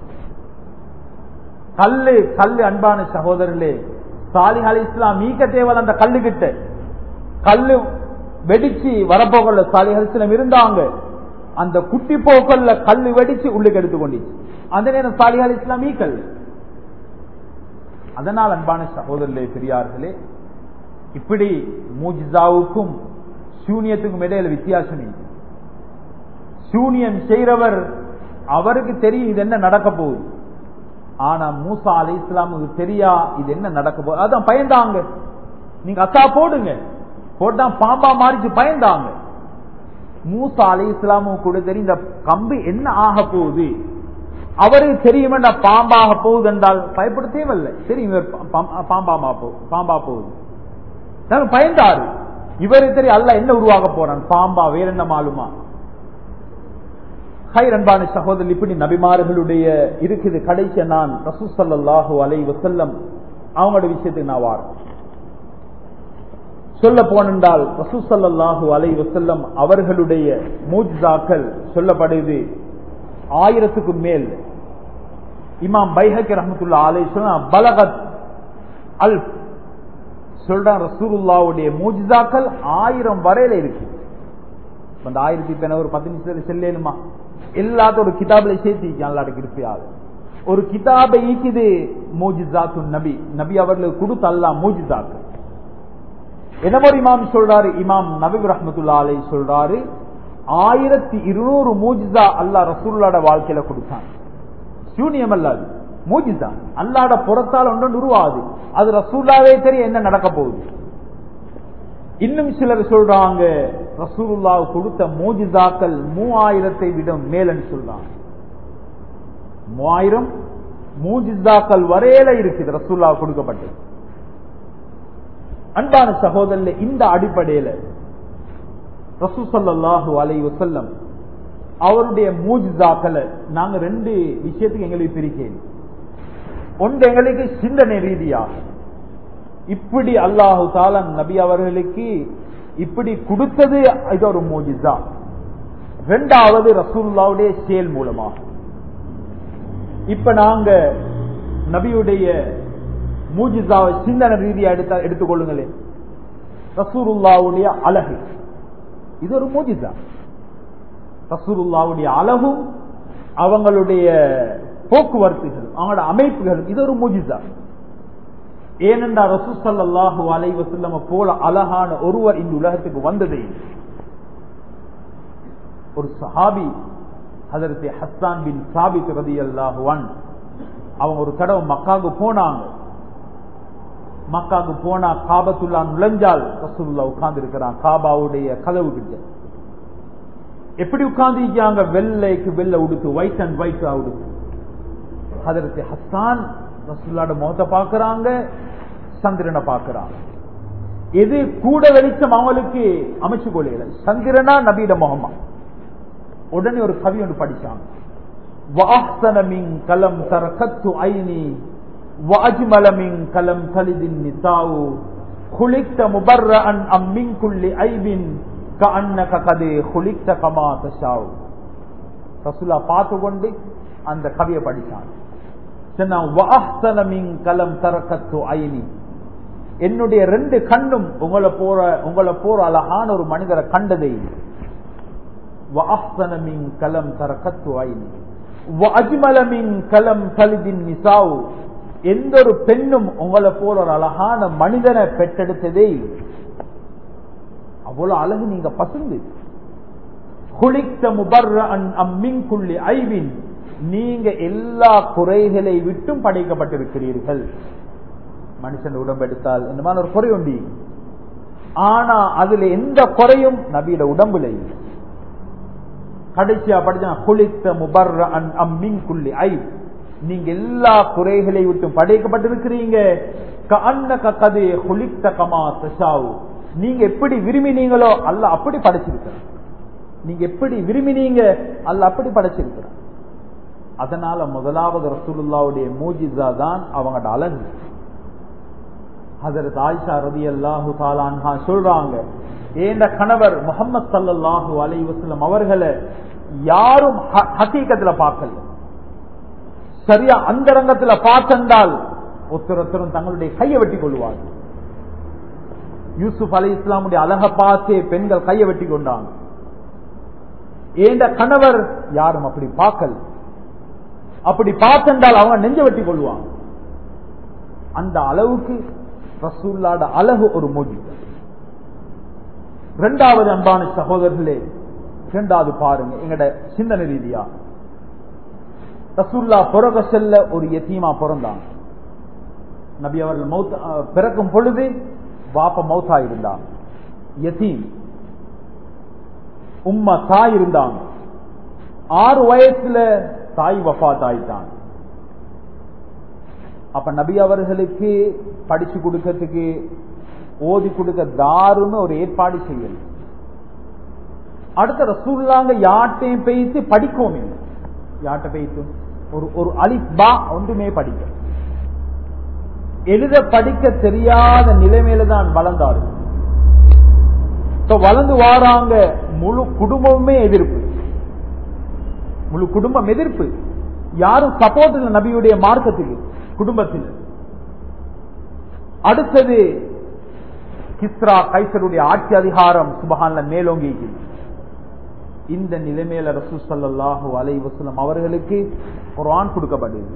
கல்லு கல்லு அன்பான சகோதரர்களே சாலிஹ் அலி இஸ்லாம் மீக்க தேவல் அந்த கல்லு கிட்ட கல்லு வெடிச்சு வரப்போகல சாலிஹ் அலி இஸ்லாம் இருந்தாங்க அந்த குட்டி போக்கல்ல கல்லு வெடிச்சு உள்ளுக்கு எடுத்து கொண்டுச்சு அந்த நேரம் சாலிஹ் அலி இஸ்லாம் ஈக்கல் அதனால் அன்பான சகோதரர்களே பெரியார்களே இப்படி மூஜிசாவுக்கும் சூனியத்துக்கும் இடையில வித்தியாசம் இல்லை சூனியம் செய்கிறவர் அவருக்கு தெரியும் இது என்ன நடக்க போகுது ஆனா மூசா அலி இஸ்லாமுக்கு தெரியா இது என்ன நடக்க போகுது அதான் பயந்தாங்க நீங்க அத்தா போடுங்க போட்டா பாம்பா மாறிச்சு பயந்தாங்க மூசா அலி இஸ்லாமுக்கு கூட தெரியும் இந்த கம்பு என்ன ஆக போகுது அவருக்கு தெரியும் பாம்பாக போகுது என்றால் பயப்பட தேவையில்லை தெரியும் இவர் பாம்பாமா போ பாம்பா போகுது பயந்தாரு இவருக்கு தெரியும் அல்ல என்ன உருவாக போறான் பாம்பா வேற என்ன மாலுமா ஹைர் அன்பான சகோதரர் இப்படி நபிமார்களுடைய இருக்குது கடைசி நான் ரசூசல்லாஹு அலை வசல்லம் அவங்களோட விஷயத்துக்கு நான் வாரம் சொல்ல போனென்றால் ரசூசல்லாஹு அலை வசல்லம் அவர்களுடைய மூஜாக்கள் சொல்லப்படுது ஆயிரத்துக்கும் மேல் இமாம் பைஹக் ரஹமத்துல்லா அலை சொன்னா பலகத் அல் சொல்றான் ரசூலுல்லாவுடைய மூஜிதாக்கள் ஆயிரம் வரையில இருக்கு அந்த ஆயிரத்தி இப்ப ஒரு பத்து நிமிஷத்துல செல்லேனுமா எல்லாத்தையும் ஒரு கிதாபில சேர்த்து அல்லாட கிருப்பையாது ஒரு கிதாபை ஈக்குது மூஜிசாத்து நபி நபி அவர்களுக்கு கொடுத்து அல்லா மூஜிசாக்கு என்னமோ இமாம் சொல்றாரு இமாம் நபி ரஹமத்துல்லா அலை சொல்றாரு ஆயிரத்தி இருநூறு மூஜிசா அல்லா ரசூல்லாட வாழ்க்கையில கொடுத்தான் சூனியம் அல்லாது மூஜிசா அல்லாட புறத்தால் ஒன்று உருவாது அது ரசூல்லாவே தெரியும் என்ன நடக்க போகுது இன்னும் சிலர் சொல்றாங்க ரசூலுல்லா கொடுத்த மூஜிதாக்கள் மூவாயிரத்தை விட மேலன்னு சொல்றாங்க மூவாயிரம் மூஜிதாக்கள் வரையில இருக்குது ரசூல்லா கொடுக்கப்பட்டது அன்பான சகோதரர் இந்த அடிப்படையில ரசூசல்லாஹு அலை வசல்லம் அவருடைய மூஜிதாக்களை நாங்க ரெண்டு விஷயத்துக்கு எங்களுக்கு பிரிக்கணும் ஒன்று எங்களுக்கு சிந்தனை ரீதியாக இப்படி அல்லாஹு தாலன் நபி அவர்களுக்கு இப்படி கொடுத்தது இது ஒரு மூஜிதா ரெண்டாவது ரசூல்லாவுடைய செயல் மூலமாக இப்ப நாங்க நபியுடைய மூஜிசாவை சிந்தனை ரீதியா எடுத்த எடுத்துக்கொள்ளுங்களேன் ரசூருல்லாவுடைய அழகு இது ஒரு மூஜிசா ரசூருல்லாவுடைய அழகும் அவங்களுடைய போக்குவரத்துகள் அவங்களோட அமைப்புகள் இது ஒரு மூஜிசா ஏனென்றா ரசூசல்லாஹு அலை வசல்லம போல அழகான ஒருவர் இந்த உலகத்துக்கு வந்ததே ஒரு சஹாபி அதற்கு ஹஸ்தான் பின் சாபித் ரதி அல்லாஹுவன் அவங்க ஒரு தடவை மக்காவுக்கு போனாங்க மக்காவுக்கு போனா காபத்துல்லா நுழைஞ்சால் ரசூல்லா உட்கார்ந்து இருக்கிறான் காபாவுடைய கதவு கிட்ட எப்படி உட்கார்ந்து இருக்காங்க வெள்ளைக்கு வெள்ளை உடுத்து ஒயிட் அண்ட் ஒயிட் உடுத்து அதற்கு ஹஸ்தான் ரசூல்லாட முகத்தை பாக்குறாங்க சந்திரனை பாக்குறாங்க எது கூட வெளிச்சம் அவங்களுக்கு அமைச்சு கொள்ளையில சந்திரனா நபீட முகமா உடனே ஒரு கவி ஒன்று படிச்சாங்க வாசனமின் கலம் தரக்கத்து ஐனி வாஜ்மலமின் கலம் கலிதின் நிசாவு குளித்த முபர்ர அன் அம்மின் குள்ளி ஐபின் கண்ணக கதே குளித்த கமா தஷாவு ரசுல்லா பார்த்து கொண்டு அந்த கவியை படிச்சாங்க கலம் தரக்கத்து ஐனி என்னுடைய ரெண்டு கண்ணும் உங்களை போற உங்களை போற அழகான ஒரு மனிதரை கண்டதே கலம் தரக்கத்து ஐனி அஜ்மலமின் கலம் கலிதின் நிசாவு எந்த ஒரு பெண்ணும் உங்களை போல ஒரு அழகான மனிதனை பெற்றெடுத்ததே அவ்வளவு அழகு நீங்க பசுந்து குளித்த முபர்ர அம்மின் குள்ளி ஐவின் நீங்க எல்லா குறைகளை விட்டும் படைக்கப்பட்டிருக்கிறீர்கள் மனுஷன் உடம்பு எடுத்தால் இந்த மாதிரி ஒரு குறை உண்டி ஆனா அதுல எந்த குறையும் நபியிட உடம்புல கடைசியா படிச்சா குளித்த முபர்ர அம்மின் குள்ளி ஐ நீங்க எல்லா குறைகளை விட்டும் படைக்கப்பட்டிருக்கிறீங்க கது குளித்த கமா தஷாவு நீங்க எப்படி விரும்பினீங்களோ அல்ல அப்படி படைச்சிருக்கிற நீங்க எப்படி விரும்பினீங்க அல்ல அப்படி படைச்சிருக்கிற அதனால முதலாவது ரசூலுல்லாவுடைய மூஜிதா தான் அவங்களோட அழகு அதற்கு ஆயிஷா ரதி அல்லாஹு தாலான்ஹா சொல்றாங்க ஏண்ட கணவர் முகமது சல்லாஹூ அலை வசலம் அவர்களை யாரும் ஹக்கீக்கத்துல பார்க்கல சரியா அந்த ரங்கத்துல பார்த்தென்றால் ஒருத்தர் தங்களுடைய கையை வெட்டி கொள்வாங்க யூசுப் அலி இஸ்லாமுடைய அழக பார்த்து பெண்கள் கையை வெட்டி கொண்டாங்க ஏண்ட கணவர் யாரும் அப்படி பார்க்கல அப்படி பார்த்தென்றால் அவங்க நெஞ்ச வெட்டி கொள்வாங்க அந்த அளவுக்கு ரசூல்லாட அழகு ஒரு மொழி இரண்டாவது அன்பான சகோதரர்களே இரண்டாவது பாருங்க எங்கட சிந்தனை ரீதியா ரசூல்லா பிறக செல்ல ஒரு எத்தீமா பிறந்தாங்க நபி அவர்கள் மௌத் பிறக்கும் பொழுது பாப்ப மௌத்தா இருந்தாங்க யத்தீம் உம்மா தாய் இருந்தாங்க ஆறு வயசுல தாய் வஃத் ஆயிட்டாங்க அப்ப நபி அவர்களுக்கு படிச்சு கொடுக்கறதுக்கு ஓதி கொடுக்க தாருன்னு ஒரு ஏற்பாடு செய்யல அடுத்த ரசூல்லாங்க யார்ட்டையும் பேசி படிக்கவும் இல்லை யார்கிட்ட பேசும் ஒரு ஒரு அலிபா ஒன்றுமே படிக்க எழுத படிக்க தெரியாத நிலைமையில தான் வளர்ந்தாரு வளர்ந்து வாராங்க முழு குடும்பமே எதிர்ப்பு முழு குடும்பம் எதிர்ப்பு யாரும் சப்போர்ட் இல்லை நபியுடைய மார்க்கத்துக்கு குடும்பத்தில் அடுத்தது கிஸ்ரா கைசருடைய ஆட்சி அதிகாரம் சுபகான்ல மேலோங்கி இந்த நிலைமையில ரசூ சல்லாஹூ அலை வசலம் அவர்களுக்கு குரான் கொடுக்கப்படுது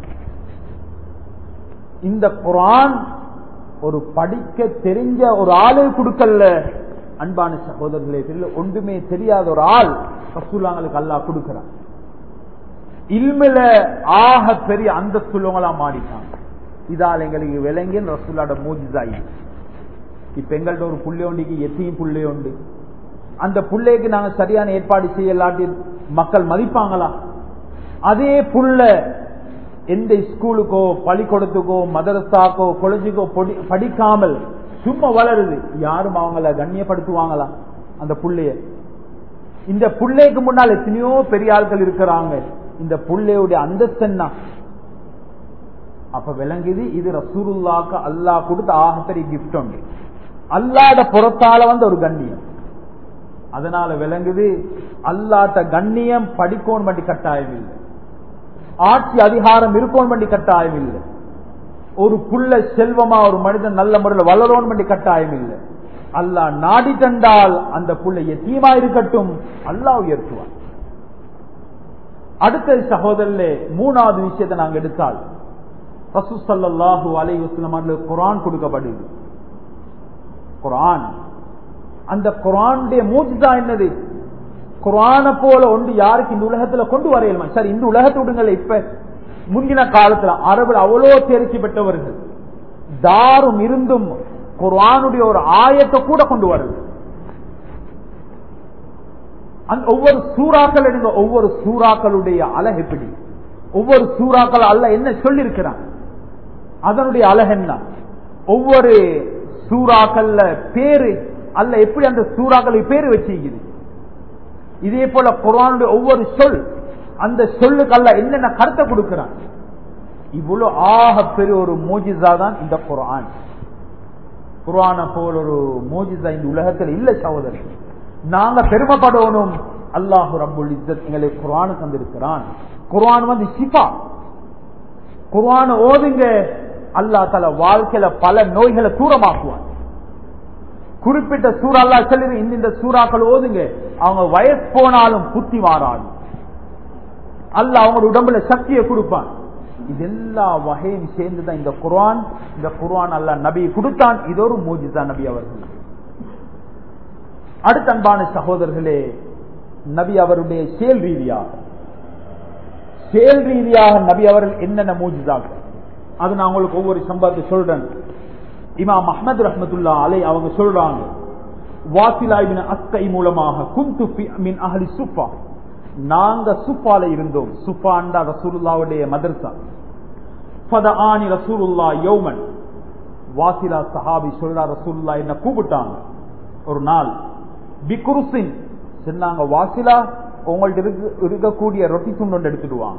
இந்த குரான் ஒரு படிக்க தெரிஞ்ச ஒரு ஆளு கொடுக்கல அன்பான சகோதரர்களே தெரியல ஒன்றுமே தெரியாத ஒரு ஆள் ரசூல்லாங்களுக்கு அல்லா கொடுக்கிறான் இல்மில ஆக பெரிய அந்தஸ்துள்ளவங்களா மாறிட்டாங்க இதால் எங்களுக்கு விளங்கி ரசூல்லாட மூஜிதாயி இப்ப எங்கள்ட்ட ஒரு புள்ளை ஒண்டிக்கு எத்தையும் புள்ளை உண்டு அந்த புள்ளைக்கு நாங்க சரியான ஏற்பாடு செய்யலாட்டி மக்கள் மதிப்பாங்களா அதே புள்ள எந்த ஸ்கூலுக்கோ பள்ளிக்கூடத்துக்கோ மதரசாக்கோ கொலேஜுக்கோ படிக்காமல் சும்மா வளருது யாரும் அவங்கள கண்ணியப்படுத்துவாங்களா அந்த புள்ளைய இந்த புள்ளைக்கு முன்னால் எத்தனையோ பெரிய ஆட்கள் இருக்கிறாங்க இந்த புள்ளையுடைய அந்தஸ்தன்னா அப்ப விளங்குது இது ரசூருல்லாக்கு அல்லா கொடுத்த ஆகப்பெரிய கிஃப்ட் உண்டு அல்லாட புறத்தால வந்து ஒரு கண்ணியம் அதனால விளங்குது அல்லாட்ட கண்ணியம் படிக்கணும் பண்ணி கட்டாயம் இல்லை ஆட்சி அதிகாரம் இருக்கணும் பண்ணி கட்டாயம் இல்லை ஒரு புள்ள செல்வமா ஒரு மனிதன் நல்ல முறையில் வளரணும் பண்ணி கட்டாயம் இல்லை அல்லா நாடி தந்தால் அந்த புள்ள எத்தீமா இருக்கட்டும் அல்லா உயர்த்துவான் அடுத்த சகோதரர்களே மூணாவது விஷயத்தை நாங்க எடுத்தால் ரசூசல்லாஹு அலை வஸ்லம் குரான் கொடுக்கப்படுது குரான் அந்த குரானுடைய மூச்சுதா என்னது குரான போல ஒன்று யாருக்கு இந்த உலகத்துல கொண்டு வரையலுமா சரி இந்த உலகத்தை விடுங்கள் இப்ப முந்தின காலத்துல அரபுல அவ்வளோ தேர்ச்சி பெற்றவர்கள் தாரும் இருந்தும் குரானுடைய ஒரு ஆயத்தை கூட கொண்டு வருது அந்த ஒவ்வொரு சூறாக்கள் எடுங்க ஒவ்வொரு சூறாக்களுடைய அழகு எப்படி ஒவ்வொரு சூறாக்கள் அல்ல என்ன சொல்லிருக்கிறான் அதனுடைய அழகு என்ன ஒவ்வொரு சூறாக்கள்ல பேரு அல்ல எப்படி அந்த சூறாக்களுக்கு பேரு வச்சிருக்குது இதே போல குரானுடைய ஒவ்வொரு சொல் அந்த சொல்லுக்கு அல்ல என்னென்ன கருத்தை கொடுக்கிறான் இவ்வளவு ஆக பெரிய ஒரு மோஜிசா தான் இந்த குரான் குரான போல் ஒரு மோஜிசா இந்த உலகத்தில் இல்ல சகோதரர் நாங்க பெருமைப்படணும் அல்லாஹு ரபுல் இஸ்ஸத் எங்களை குரானு தந்திருக்கிறான் குரான் வந்து சிபா குரான ஓதுங்க அல்லா தல வாழ்க்கையில பல நோய்களை தூரமாக்குவான் குறிப்பிட்ட சூறா அல்லா சொல்லி இந்த சூறாக்கள் ஓதுங்க அவங்க வயசு போனாலும் புத்தி மாறாது அல்ல அவங்களோட உடம்புல சக்தியை கொடுப்பான் இது எல்லா வகையும் சேர்ந்துதான் இந்த குர்ஆன் இந்த குர்ஆன் அல்ல நபி கொடுத்தான் இது ஒரு மூஜிதா நபி அவர்கள் அடுத்த அன்பான சகோதரர்களே நபி அவருடைய செயல் ரீதியாக செயல் ரீதியாக நபி அவர்கள் என்னென்ன மூஜிதாக்கள் அது நான் உங்களுக்கு ஒவ்வொரு சம்பவத்தை சொல்றேன் இமாம் அஹமது ரஹமத்துல்லா அலை அவங்க சொல்றாங்க வாசிலாய்வின் அத்தை மூலமாக குந்து மின் அஹலி சுப்பா நாங்க சுப்பால இருந்தோம் சுப்பாண்டா ரசூலுல்லாவுடைய மதர்சா ஃபதஆனி ரசூலுல்லா யௌமன் வாசிலா சஹாபி சொல்றா ரசூலுல்லா என்ன கூப்பிட்டாங்க ஒரு நாள் பிகுருசின் சொன்னாங்க வாசிலா உங்கள்ட்ட இருக்கு இருக்கக்கூடிய ரொட்டி துண்டு ஒன்று எடுத்துடுவாங்க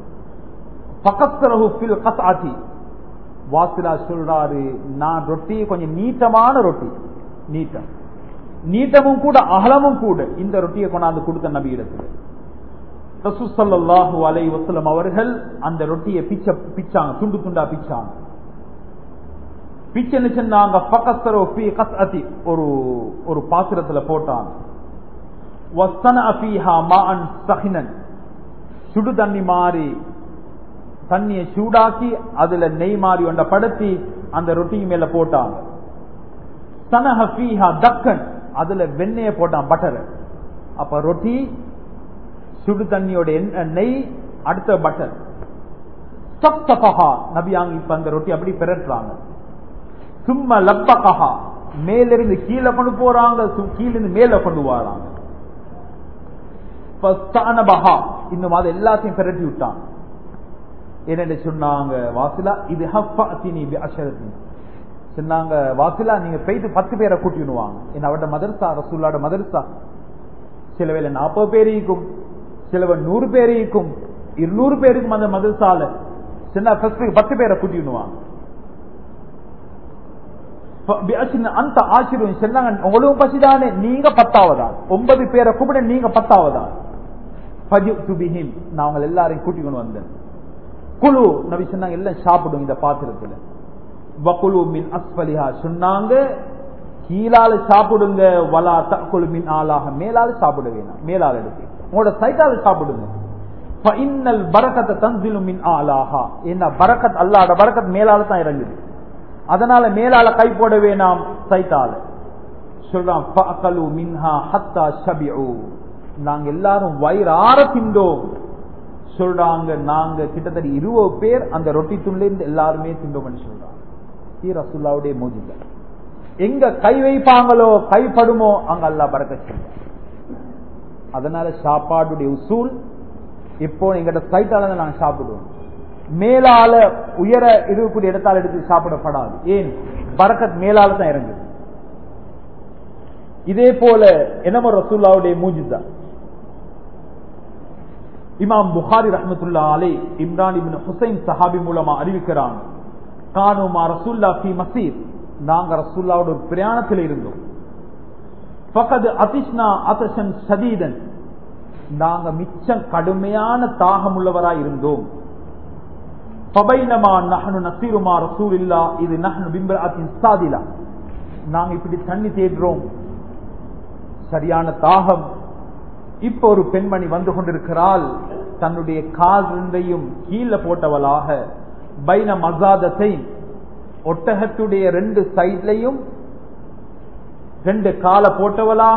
பக்கத்தரகு பில் கசாத்தி வாசிலா சொல்றாரு நான் ரொட்டி கொஞ்சம் நீட்டமான ரொட்டி நீட்டம் நீட்டமும் கூட அகலமும் கூட இந்த ரொட்டியை கொண்டாந்து கொடுத்த நபி இடத்துல ரசூசல்லாஹு அலை வசலம் அவர்கள் அந்த ரொட்டியை பிச்ச பிச்சாங்க துண்டு துண்டா பிச்சாங்க பிச்சை சொன்னாங்க பக்கத்தர ஒப்பி கஸ்அதி ஒரு ஒரு பாத்திரத்துல போட்டாங்க சுடு தண்ணி மாறி தண்ணியை சூடாக்கி அதுல நெய் மாறி ஒன்றை படுத்தி அந்த ரொட்டி மேல போட்டாங்க சனஹ ஃபீஹா தக்கன் அதுல வெண்ணெய போட்டான் பட்டர் அப்ப ரொட்டி சுடு தண்ணியோட எண்ணெய், நெய் அடுத்த பட்டர் சப்தபஹா நபியாங்க இப்ப அந்த ரொட்டி அப்படி பிரட்டுறாங்க சும்மா லப்பகஹா மேலிருந்து கீழே கொண்டு போறாங்க சு- கீழிருந்து மேல கொண்டு வராங்க ஃபஸ்தானபஹா இன்னும் அது எல்லாத்தையும் பிரட்டி விட்டாங்க என்னென்னு சொன்னாங்க வாசிலா இது ஹஃபாத்தினி பி அஷரத்தினி சொன்னாங்க வாசிலா நீங்க போயிட்டு பத்து பேரை கூட்டிடுவாங்க என்ன அவட மதரசா ரசூல்லாட மதரசா சில வேளை நாற்பது பேர் இருக்கும் சிலவன் நூறு பேர் இருக்கும் இருநூறு பேருக்கும் அந்த மதரசால சின்ன ஃபர்ஸ்ட் பத்து பேரை கூட்டிடுவாங்க அந்த ஆசிரியர் சொன்னாங்க உங்களுக்கு பசிதானே நீங்க பத்தாவதா ஒன்பது பேரை கூப்பிட நீங்க பத்தாவதா ஃபஜிஅ்து பிஹிம். நான் அவங்க எல்லாரையும் கூட்டி கொண்டு வந்தேன் குழு நபி சொன்னாங்க எல்லாம் சாப்பிடுங்க இந்த பாத்திரத்துல வகுலு மின் அஸ்பலிஹா சொன்னாங்க கீழால சாப்பிடுங்க வலா தக்குழு மின் ஆளாக மேலால சாப்பிட வேணாம் மேலால எடுத்து உங்களோட சைட்டால சாப்பிடுங்க இன்னல் பரக்கத்தை தந்திலு மின் ஆளாகா என்ன பரக்கத் அல்லாட பரக்கத் மேலால தான் இறங்குது அதனால மேலால கை போட வேணாம் சைட்டால சொல்றான் ஃபஅகலு மின்ஹா ஹத்தா ஷபிஉ நாங்க எல்லாரும் வயிறார திண்டோம் சொல்றாங்க நாங்க கிட்டத்தட்ட இருபது பேர் அந்த ரொட்டி துண்டுல இருந்து எல்லாருமே திண்டோம்னு சொல்றாங்க இது ரசூல்லாவுடைய மோஜித எங்க கை வைப்பாங்களோ கைப்படுமோ அங்க அல்லா பறக்க செய்வான் அதனால சாப்பாடுடைய உசூல் இப்போ எங்கிட்ட சைட்டால தான் நாங்க சாப்பிடுவோம் மேலால உயர இருக்கக்கூடிய இடத்தால் எடுத்து சாப்பிடப்படாது ஏன் பரக்கத் மேலால தான் இறங்குது இதே போல என்னமோ ரசூல்லாவுடைய மூஜிதா இமாம் புகாரி ரஹமத்துல்லா அலை இம்ரான் இப்னு ஹுசைன் சஹாபி மூலமா அறிவிக்கிறாங்க கானுமா ரசூல்லா ஃபி மசீர் நாங்க ரசூல்லாவோட ஒரு பிரயாணத்தில் இருந்தோம் பக்கது அதிஷ்னா அதஷன் சதீதன் நாங்க மிச்சம் கடுமையான தாகம் உள்ளவராய் இருந்தோம் பபைனமா நஹனு நசீருமா ரசூலில்லா இது நஹனு பிம்பராத்தின் சாதிலா நாங்க இப்படி தண்ணி தேடுறோம் சரியான தாகம் இப்ப ஒரு பெண்மணி வந்து கொண்டிருக்கிறாள் தன்னுடைய கால் ரெண்டையும் கீழே போட்டவளாக பைன மசாதத்தை ஒட்டகத்துடைய ரெண்டு சைட்லையும் ரெண்டு காலை போட்டவளாக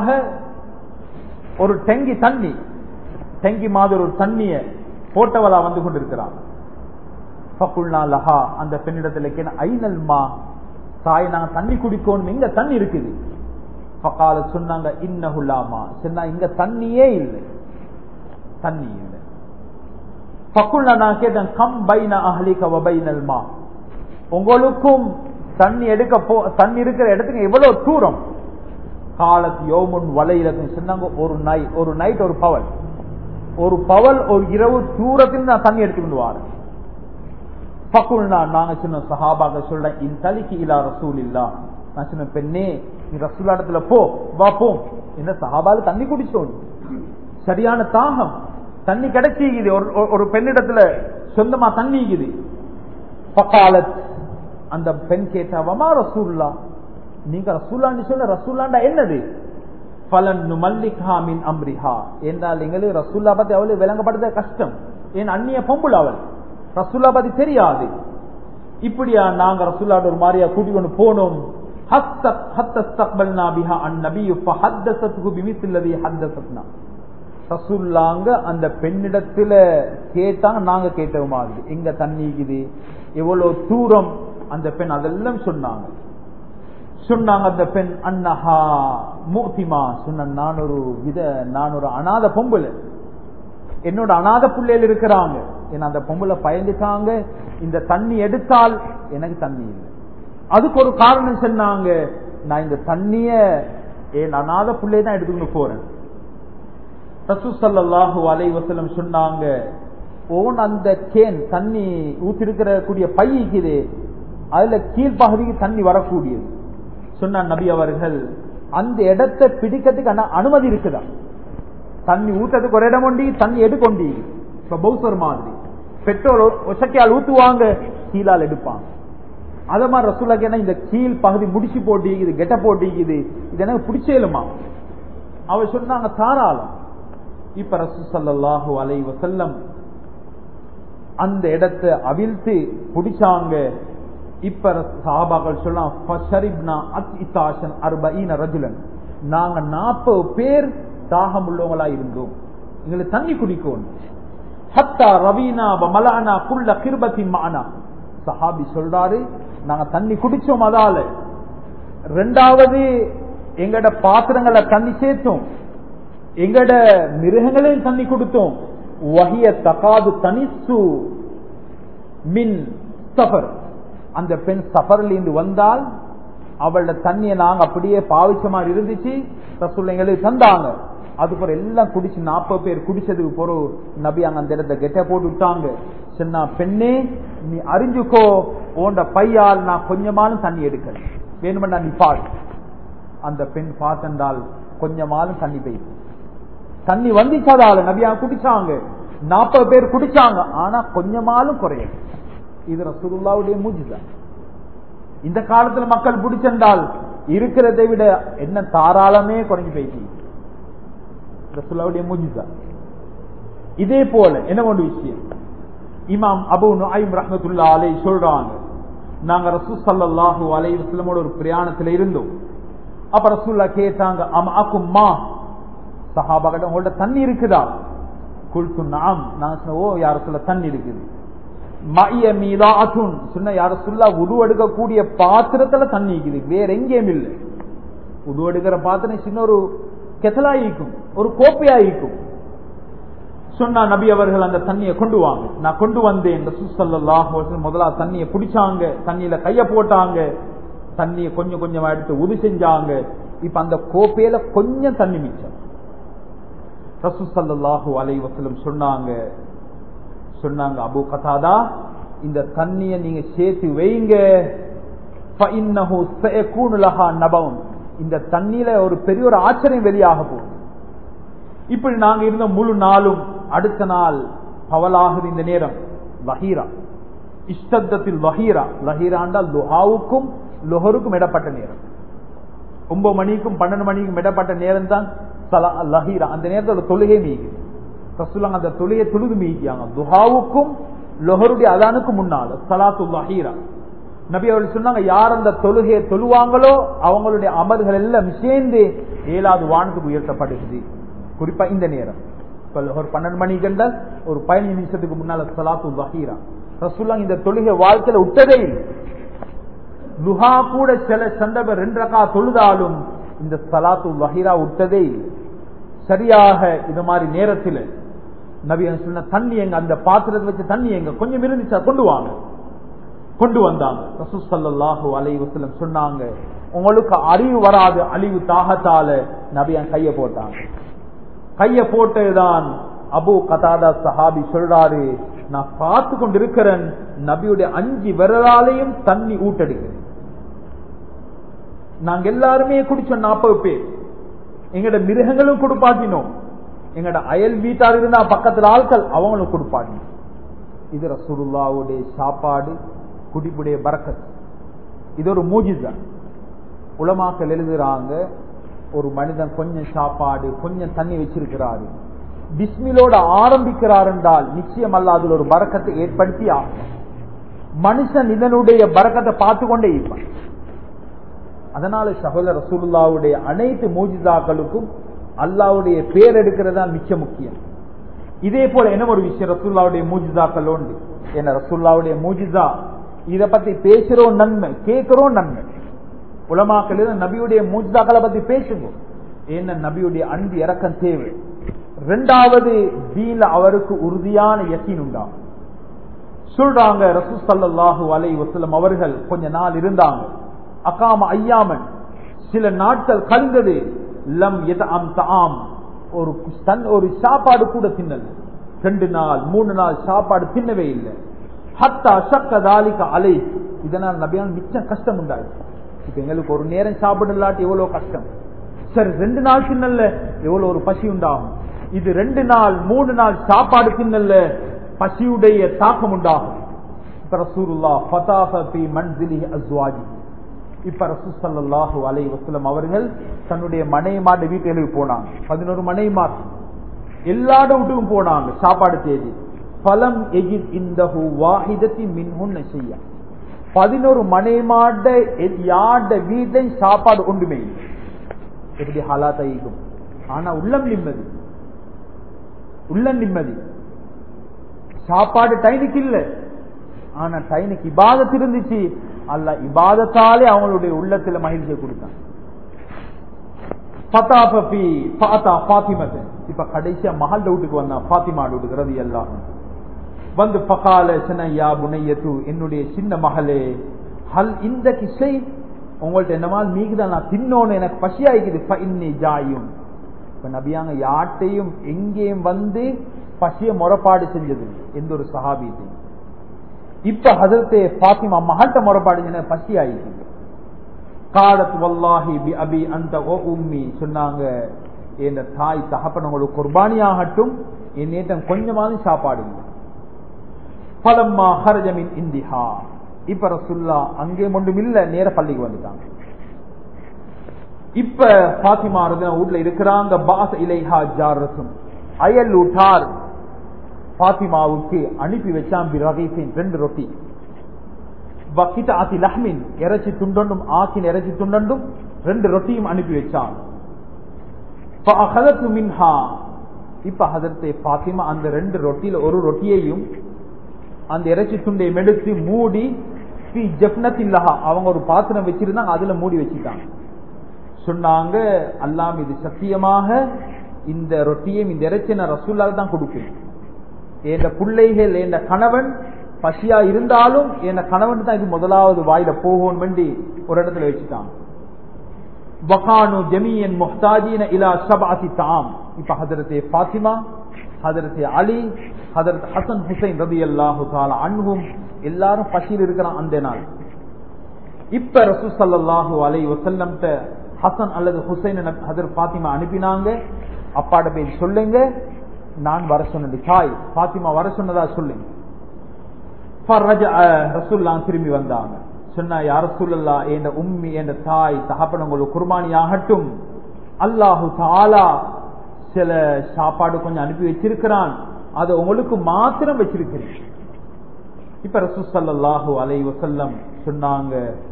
ஒரு டெங்கி தண்ணி டெங்கி மாதிரி ஒரு தண்ணிய போட்டவளா வந்து கொண்டிருக்கிறாள் ஃபகுல்னா லஹா அந்த பெண்ணிடத்துல கேன ஐநல் மா தாய் நாங்க தண்ணி குடிக்கணும் இங்க தண்ணி இருக்குது ஃபகால சொன்னாங்க இன்னஹுல்லாமா சொன்னா இங்க தண்ணியே இல்லை தண்ணி இல்லை ஃபகுல்னா நான் கேட்டேன் கம் பைன அஹ்லிக வ பைனல் மா உங்களுக்கும் தண்ணி எடுக்க போ தண்ணி இருக்கிற இடத்துக்கு எவ்வளவு தூரம் காலத் யோமுன் வலையிலக்கும் சொன்னாங்க ஒரு நை ஒரு நைட் ஒரு பவல் ஒரு பவல் ஒரு இரவு தூரத்தில் நான் தண்ணி எடுத்துக்கிட்டு வாரேன் பக்குள்னா நாங்க சொன்ன சஹாபாக சொல்றேன் இன் தலிக்கு இலா ரசூல் இல்லா நான் சொன்ன பெண்ணே நீ ரசூலாடத்துல போ வா போ என்ன சஹாபால தண்ணி குடிச்சோம் சரியான தாகம் தண்ணி கிடைச்சிக்குது ஒரு ஒரு- ஒரு பெண்ணிடத்துல சொந்தமா தண்ணி இருக்குது பக்காலத் அந்த பெண் கேட்டாவமா ரசூல்லா நீங்க ரசூல்லான்னு சொல்ல ரசூல்லாண்டா என்னது பலன் மல்லிகா மின் அம்ரிஹா என்றால் எங்களுக்கு ரசூல்லா பத்தி அவளு விளங்கப்படுத்த கஷ்டம் ஏன் அந்நிய பொம்புல அவள் ரசூல்லா பத்தி தெரியாது இப்படியா நாங்க ரசூல்லாட ஒரு மாதிரியா கூட்டிக் கொண்டு போனோம் ஹத்த- ஹத்த இஸ்தக்பல்னா பிஹா அந்நபியு ஃபஹத்தஸத்ஹு பிமிஸ்லதி ஹத்தஸத்னா. ரசூல்லாங்க அந்த பெண்ணிடத்துல கேட்டாங்க நாங்க கேட்ட மாதிரி எங்க தண்ணி இருக்குது எவ்வளவு தூரம் அந்த பெண் அதெல்லாம் சொன்னாங்க சொன்னாங்க அந்த பெண் அன்னஹா மூத்திமா சொன்ன நான் ஒரு வித நான் ஒரு அநாத பொம்புல என்னோட அநாத பிள்ளைகள் இருக்கிறாங்க ஏன்னா அந்த பொம்பளை பயந்துட்டாங்க இந்த தண்ணி எடுத்தால் எனக்கு தண்ணி இல்லை அதுக்கு ஒரு காரணம் சொன்னாங்க நான் இந்த தண்ணிய என் அநாத பிள்ளைய தான் எடுத்துக்கிட்டு போறேன் ரசூசல்லாஹு அலை வசலம் சொன்னாங்க ஓன் அந்த கேன் தண்ணி ஊத்திருக்கிற கூடிய பை இருக்குது அதுல கீழ்ப்பகுதிக்கு தண்ணி வரக்கூடியது சொன்னான் நபி அவர்கள் அந்த இடத்தை பிடிக்கிறதுக்கு அன- அனுமதி இருக்குதா தண்ணி ஊத்துறதுக்கு ஒரு இடம் கொண்டி தண்ணி எடுக்கொண்டி இப்ப பௌசர் மாதிரி பெட்ரோல் ஒசக்கையால் ஊத்துவாங்க கீழால் எடுப்பாங்க அத மாதிரி ரசூலாக்கு என்ன இந்த கீழ் பகுதி முடிச்சு போட்டிக்குது கெட்ட போட்டிக்குது இது எனக்கு பிடிச்சேலுமா அவ சொன்னாங்க தாராளம் இப்ப ரசூ ஸல்லல்லாஹு அலைஹி வஸல்லம் அந்த இடத்தை அவிழ்த்து பிடிச்சாங்க இப்ப சஹாபாக்கள் சொல்லலாம் ரஜுலன் நாங்க நாற்பது பேர் தாகம் உள்ளவங்களா இருந்தோம் எங்களுக்கு தண்ணி குடிக்கணும் ஹத்தா ரவீனா மலானா குள்ள கிருபத்தி மானா சஹாபி சொல்றாரு நாங்க தண்ணி குடிச்சோம் அதால ரெண்டாவது எங்கட பாத்திரங்களை தண்ணி சேர்த்தோம் எங்கட மிருகங்களையும் தண்ணி கொடுத்தோம் வகிய தகாது தனிசு மின் சஃபர் அந்த பெண் சஃபர்ல இருந்து வந்தால் அவளோட தண்ணியை நாங்க அப்படியே பாவிச்ச மாதிரி இருந்துச்சு ரசூல் எங்களுக்கு தந்தாங்க அதுக்கப்புறம் எல்லாம் குடிச்சு நாற்பது பேர் குடிச்சதுக்கு போறோம் நபி அங்க அந்த இடத்த கெட்ட போட்டு விட்டாங்க சொன்னா பெண்ணே நீ அறிஞ்சுக்கோ உண்ட பையால் நான் கொஞ்சமாலும் தண்ணி எடுக்கல வேணுமெண்டா நீ பாடு அந்த பெண் பார்த்தென்றால் கொஞ்சமாலும் தண்ணி பெய்யும் தண்ணி வந்துச்சாதால நபியா குடிச்சாங்க நாற்பது பேர் குடிச்சாங்க ஆனா கொஞ்சமாலும் குறையும் இது ரசூலுல்லாவுடைய மூஜிதான் இந்த காலத்துல மக்கள் பிடிச்சிருந்தால் இருக்கிறதை விட என்ன தாராளமே குறைஞ்சு போயிட்டு ரசூல்லாவுடைய மூஜிதா இதே போல என்ன ஒரு விஷயம் இமாம் அபு நுஐம் ரஹமத்துல்லா அலை சொல்றாங்க நாங்க ரசூ சல்லாஹூ அலை வஸ்லமோட ஒரு பிரயாணத்துல இருந்தோம் அப்ப ரசூல்லா கேட்டாங்க அம்மா சஹாபாக்கிட்ட உங்கள்ட்ட தண்ணி இருக்குதா குல்து நாம் நான் சொன்ன ஓ யார சொல்ல தண்ணி இருக்குது மைய மீதாத்துன் சொன்ன யார சொல்ல உது எடுக்கக்கூடிய பாத்திரத்துல தண்ணி இருக்குது வேற எங்கேயும் இல்லை உது எடுக்கிற பாத்திரம் சின்ன ஒரு கெத்தலாயிருக்கும் ஒரு கோப்பையாயிருக்கும் சொன்னா நபி அவர்கள் அந்த தண்ணியை கொண்டு வாங்க நான் கொண்டு வந்தேன் முதலா தண்ணியை பிடிச்சாங்க தண்ணியில கைய போட்டாங்க தண்ணியை கொஞ்சம் கொஞ்சமா எடுத்து உது செஞ்சாங்க இப்ப அந்த கோப்பையில கொஞ்சம் தண்ணி மிச்சம் ரசூ சல்லாஹூ அலை வசலம் சொன்னாங்க சொன்னாங்க அபு கதாதா இந்த தண்ணிய நீங்க சேர்த்து வைங்க இந்த தண்ணியில ஒரு பெரிய ஒரு ஆச்சரியம் வெளியாக போகும் இப்படி நாங்க இருந்த முழு நாளும் அடுத்த நாள் பவலாகுது இந்த நேரம் வஹீரா இஷ்டத்தில் வஹீரா லஹீராண்டால் லுஹாவுக்கும் லொஹருக்கும் இடப்பட்ட நேரம் ஒன்பது மணிக்கும் பன்னெண்டு மணிக்கும் இடப்பட்ட நேரம் தான் லஹீரா அந்த நேரத்தோட தொழுகை மீகுது ரசூலாங்க அந்த தொழுகை தொழுது மீகியாங்க துஹாவுக்கும் லொஹருடைய அதானுக்கும் முன்னால் சலாத்து லஹீரா நபி அவர்கள் சொன்னாங்க யார் அந்த தொழுகையை தொழுவாங்களோ அவங்களுடைய அமல்கள் எல்லாம் சேர்ந்து ஏழாவது வானத்துக்கு உயர்த்தப்படுகிறது குறிப்பா இந்த நேரம் ஒரு பன்னெண்டு மணிக்கு என்றால் ஒரு பதினஞ்சு நிமிஷத்துக்கு முன்னால சலாத்து வஹீரா ரசூல்லாங்க இந்த தொழுகை வாழ்க்கையில விட்டதே இல்லை லுஹா கூட சில சந்தர்ப்ப ரெண்டு ரக்கா தொழுதாலும் இந்த சலாத்து வஹீரா விட்டதே இல்லை சரியாக இது மாதிரி நேரத்தில் நபி சொன்ன தண்ணி எங்க அந்த பாத்திரத்தை வச்சு தண்ணி எங்க கொஞ்சம் இருந்துச்சா கொண்டு வாங்க கொண்டு வந்தாங்க ரசூ சல்லாஹூ அலை வசலம் சொன்னாங்க உங்களுக்கு அறிவு வராது அழிவு தாகத்தால நபியன் கைய போட்டாங்க கைய போட்டதுதான் அபு கதாதா சஹாபி சொல்றாரு நான் பார்த்து கொண்டிருக்கிறேன் நபியுடைய அஞ்சு விரலாலையும் தண்ணி ஊட்டெடுக்கிறேன் நாங்க எல்லாருமே குடிச்சோம் நாற்பது பேர் எங்கட மிருகங்களும் கொடுப்பாட்டினோம் எங்கட அயல் வீட்டார் இருந்தா பக்கத்துல ஆட்கள் அவங்களும் கொடுப்பாட்டினோம் இது ரசூலுல்லாவுடைய சாப்பாடு குடிப்புடைய பறக்கத் இது ஒரு மூஜிதான் உலமாக்கள் எழுதுறாங்க ஒரு மனிதன் கொஞ்சம் சாப்பாடு கொஞ்சம் தண்ணி வச்சிருக்கிறாரு பிஸ்மிலோட ஆரம்பிக்கிறார் என்றால் நிச்சயம் அல்ல அதுல ஒரு பறக்கத்தை ஏற்படுத்தி ஆகும் மனுஷன் இதனுடைய பறக்கத்தை பார்த்து கொண்டே இருப்பான் அதனால சகோதர ரசூலுல்லாவுடைய அனைத்து மூஜிதாக்களுக்கும் அல்லாவுடைய பேர் எடுக்கிறதா மிச்ச முக்கியம் இதே போல என்ன ஒரு விஷயம் ரசூல்லாவுடைய மூஜிதாக்கள் உண்டு என்ன ரசூல்லாவுடைய மூஜிதா இத பத்தி பேசுறோம் நன்மை கேட்கிறோம் நன்மை உலமாக்கள் நபியுடைய மூஜிதாக்களை பத்தி பேசுங்க என்ன நபியுடைய அன்பு இறக்கம் தேவை ரெண்டாவது தீல அவருக்கு உறுதியான யக்கீன் உண்டாகும் சொல்றாங்க ரசூ சல்லாஹூ அலை வசலம் அவர்கள் கொஞ்ச நாள் இருந்தாங்க அகாம ஐயாமன் சில நாட்கள் கழிந்தது லம் எத அம் தாம் ஒரு தன் ஒரு சாப்பாடு கூட தின்னல் ரெண்டு நாள் மூணு நாள் சாப்பாடு தின்னவே இல்லை ஹத்தா சக்க தாலிக்க அலை இதனால் நபியால் மிச்சம் கஷ்டம் உண்டாயிடுச்சு இப்ப எங்களுக்கு ஒரு நேரம் சாப்பிடலாட்டி எவ்வளவு கஷ்டம் சரி ரெண்டு நாள் தின்னல்ல எவ்வளவு ஒரு பசி உண்டாகும் இது ரெண்டு நாள் மூணு நாள் சாப்பாடு தின்னல்ல பசியுடைய தாக்கம் உண்டாகும் இப்ப ரசூருல்லா ஃபதாஹ பி மன்சிலி அஸ்வாஜி இப்ப ரசூசல்லாஹு அலை வசலம் அவர்கள் தன்னுடைய மனைமாட வீட்டுக்கு போனாங்க பதினோரு மனைமார் எல்லாட வீட்டுக்கும் போனாங்க சாப்பாடு தேதி பலம் எஜித் இந்த வாஹிதத்தி மின்ஹுன் செய்ய பதினோரு மனைமாட யாட வீட்டையும் சாப்பாடு ஒன்றுமே இல்லை. எப்படி ஹாலாத் ஆகிக்கும் ஆனா உள்ளம் நிம்மதி உள்ளம் நிம்மதி சாப்பாடு டைனுக்கு இல்ல ஆனா டைனுக்கு இபாதத் இருந்துச்சு அல்ல இபாதத்தாலே அவங்களுடைய உள்ளத்துல மகிழ்ச்சியை கொடுத்தான் பத்தாபி பாத்தா பாத்திமத் இப்ப கடைசியா மகள் வீட்டுக்கு வந்தான் பாத்திமா வீட்டுக்கு ரவி எல்லாம் வந்து பகால சினையா புனையத்து என்னுடைய சின்ன மகளே ஹல் இந்த கிசை உங்கள்ட்ட என்னமால் மீகுதான் நான் தின்னோன்னு எனக்கு பசியாயிக்குது இன்னி ஜாயும் இப்ப நபியாங்க யாட்டையும் எங்கேயும் வந்து பசிய முறைப்பாடு செஞ்சது எந்த ஒரு சஹாபியத்தையும் இப்ப ஹசரத்தே பாத்திமா மகள்கிட்ட முறைப்பாடு செஞ்ச பசி ஆயிடுச்சு காலத் வல்லாஹி பி அபி அந்த ஓ உம்மி சொன்னாங்க என் தாய் தகப்பனங்களுக்கு குர்பானி ஆகட்டும் என் நேட்டம் கொஞ்சமாவது சாப்பாடு இல்லை பலம்மா ஹரஜமின் இந்திஹா இப்ப ரசுல்லா அங்கே ஒன்றும் இல்ல நேர பள்ளிக்கு வந்துட்டாங்க இப்ப பாத்திமா வீட்டுல இருக்கிறாங்க பாச இலைஹா ஜாரசும் அயல் ஊட்டார் பாத்திமாவுக்கு அனுப்பி வச்சான் ரகீசின் ரெண்டு ரொட்டி வக்கிட்ட ஆத்தி லஹ்மின் இறைச்சி துண்டொண்டும் ஆக்கின் இறைச்சி துண்டொண்டும் ரெண்டு ரொட்டியும் அனுப்பி வச்சான் மின்ஹா இப்ப ஹதரத்தை பாத்திமா அந்த ரெண்டு ரொட்டியில ஒரு ரொட்டியையும் அந்த இறைச்சி துண்டையும் எடுத்து மூடி ஜப்னத்தில்லஹா அவங்க ஒரு பாத்திரம் வச்சிருந்தாங்க அதுல மூடி வச்சுட்டாங்க சொன்னாங்க அல்லாம் இது சத்தியமாக இந்த ரொட்டியையும் இந்த இறைச்சி நான் ரசூல்லால் தான் கொடுப்பேன் என் பிள்ளைகள் என் கணவன் பசியா இருந்தாலும் என் கணவன் தான் இது முதலாவது வாயில போகும் வேண்டி ஒரு இடத்துல வச்சுட்டாங்க வகானு ஜமீன் முஹ்தாஜீன இலா சபாசி தாம் இப்ப ஹதரத்தே பாத்திமா ஹதரத்தே அலி ஹதரத் ஹசன் ஹுசைன் ரபி அல்லாஹு தாலா அன்பும் எல்லாரும் பசியில் இருக்கிறான் அந்த நாள் இப்ப ரசூ சல்லாஹூ அலை வசல்லம் ஹசன் அல்லது ஹுசைன் ஹதர் பாத்திமா அனுப்பினாங்க அப்பாட போய் சொல்லுங்க நான் வர சொன்னது தாய் பாத்திமா வர சொன்னதா சொல்லுங்க ரசூல்லா திரும்பி வந்தாங்க சொன்னா யார சொல்லல்லா என் உம்மி என் தாய் தகப்பனங்களுக்கு குர்பானி ஆகட்டும் அல்லாஹு தாலா சில சாப்பாடு கொஞ்சம் அனுப்பி வச்சிருக்கிறான் அதை உங்களுக்கு மாத்திரம் வச்சிருக்கிறேன் இப்ப ரசூசல்லாஹு அலை வசல்லம் சொன்னாங்க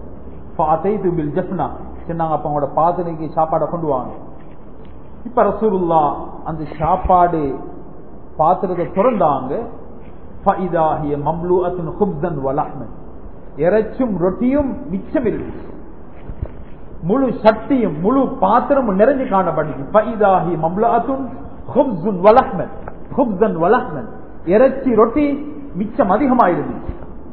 சொன்னாங்க அப்ப அவங்களோட பாதனைக்கு சாப்பாடை கொண்டு வாங்க இப்ப ரசூலுல்லா அந்த சாப்பாடு பாத்திரத்தை திறந்தாங்க இறைச்சும் ரொட்டியும் மிச்சம் இருக்கு முழு சட்டியும் முழு பாத்திரமும் நிறைஞ்சு காணப்படுது இறைச்சி ரொட்டி மிச்சம் அதிகமாயிருந்துச்சு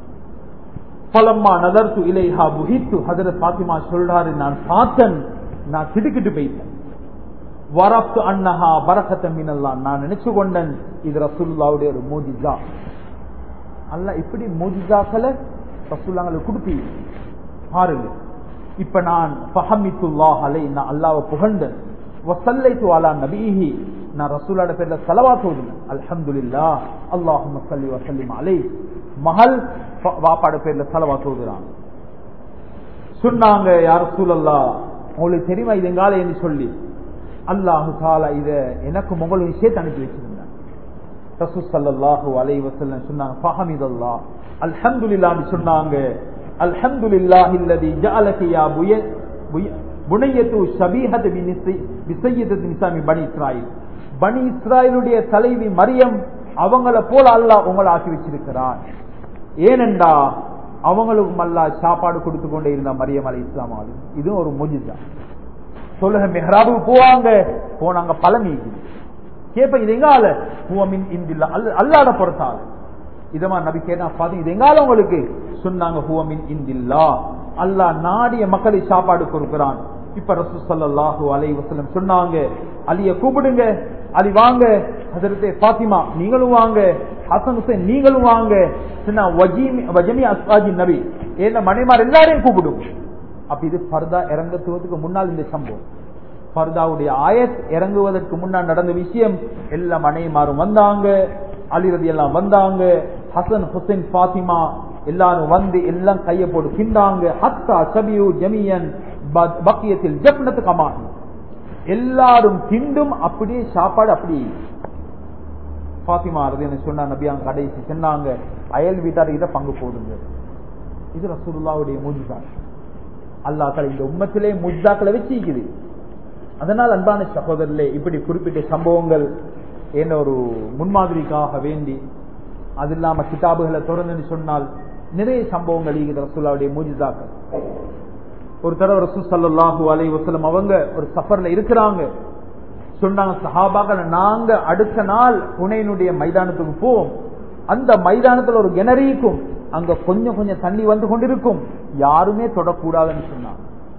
பலம்மா நதர்த்து இலைஹா புகித்து ஹதரத் பாத்திமா சொல்றாரு நான் பார்த்தன் நான் திடுக்கிட்டு போயிட்டேன் வரப்து அன்னஹா பரக்கத்த மீனல்லாம் நான் நினைச்சு கொண்டன் இது ரசூல்லாவுடைய ஒரு மோஜிஜா அல்ல இப்படி மோஜிஜாக்களை ரசூல்லாங்களுக்கு கொடுத்தி பாருங்க இப்ப நான் ஃபஹமித்துல்லாஹ் அலை நான் அல்லாவை புகழ்ந்தேன் வசல்லைத்து அலா நபீஹி நான் ரசூலோட பேர்ல செலவா தோதுனேன் அல்ஹம்துலில்லா அல்லாஹும் சல்லி வசல்லிம் அலை மகள் வாப்பாட பேர்ல செலவா தோதுறாங்க சொன்னாங்க யார் சூழல்லா உங்களுக்கு தெரியுமா இது எங்கால என்று சொல்லி அல்லாஹு தாலா இத எனக்கு உங்களுக்கு சேர்த்து அனுப்பி வச்சிருந்தேன் ரசூ சல்லாஹூ அலை வசல்லம் சொன்னாங்க ஃபஹமிதல்லா அல்ஹம்துலில்லான்னு சொன்னாங்க அல்ஹம்துலில்லாஹி அல்லதி ஜஅலக யா புய புனையத்து ஷபீஹத் பிசையத் நிசாமி பனி இஸ்ராயில் பனி இஸ்ராயலுடைய தலைவி மரியம் அவங்கள போல அல்லாஹ் உங்களை ஆக்கி வச்சிருக்கிறார் ஏனென்றா அவங்களுக்கும் அல்லா சாப்பாடு கொடுத்து கொண்டே இருந்த மரியம் அலை இஸ்லாம் இதுவும் ஒரு முஜிதா சொல்லுங்க மெஹராபு போவாங்க போனாங்க பழனி கேப்ப இது எங்கால ஹுவமின் இந்தில்லா அல்லாட பொறுத்தால இதமா நபி கேட்டா பாத்தீங்க இது எங்கால உங்களுக்கு சொன்னாங்க ஹுவமின் இந்தில்லா அல்லாஹ் நாடிய மக்களை சாப்பாடு கொடுக்கிறான் இப்ப ரசூ சல்லாஹூ அலை வசலம் சொன்னாங்க அலிய கூப்பிடுங்க அலி வாங்க அதற்கு பாத்திமா நீங்களும் வாங்க ஹசன் ஹுசைன் நீங்களும் வாங்க வஜமி அஸ்வாஜி நபி ஏன்னா மனைமார் எல்லாரையும் கூப்பிடும் அப்ப இது பர்தா இறங்குவதற்கு முன்னால் இந்த சம்பவம் பர்தாவுடைய ஆயத் இறங்குவதற்கு முன்னால் நடந்த விஷயம் எல்லா மனைமாரும் வந்தாங்க அலிரதி எல்லாம் வந்தாங்க ஹசன் ஹுசைன் பாத்திமா எல்லாரும் வந்து எல்லாம் கைய போட்டு கிண்டாங்க ஹத்தா சபியு ஜமியன் பக்கியத்தில் ஜப்னத்து கமான் எல்லாரும் திண்டும் அப்படியே சாப்பாடு அப்படியே பாத்திமா என்ன சொன்னா நபியாங்க கடைசி சொன்னாங்க அயல் வீட்டார் இதை பங்கு போடுங்க இது ரசூலுல்லாவுடைய முஜிதா அல்லா தலை இந்த உம்மத்திலே முஜிதாக்களை வச்சிருக்குது அதனால் அன்பான சகோதரர்களே இப்படி குறிப்பிட்ட சம்பவங்கள் என்ன ஒரு முன்மாதிரிக்காக வேண்டி அது இல்லாம கிதாபுகளை தொடர்ந்து சொன்னால் நிறைய சம்பவங்கள் இருக்குது ரசூல்லாவுடைய மூஜிதாக்கள் ஒரு தடவை ரசூ சல்லாஹூ அலை வசலம் அவங்க ஒரு சஃபர்ல இருக்கிறாங்க சொன்னாங்க சஹாபாக்கள் நாங்க அடுத்த நாள் புனையினுடைய மைதானத்துக்கு போவோம் அந்த மைதானத்துல ஒரு கிணறிக்கும் அங்க கொஞ்சம் கொஞ்சம் தண்ணி வந்து கொண்டிருக்கும் யாருமே தொடக்கூடாதுன்னு சொன்னாங்க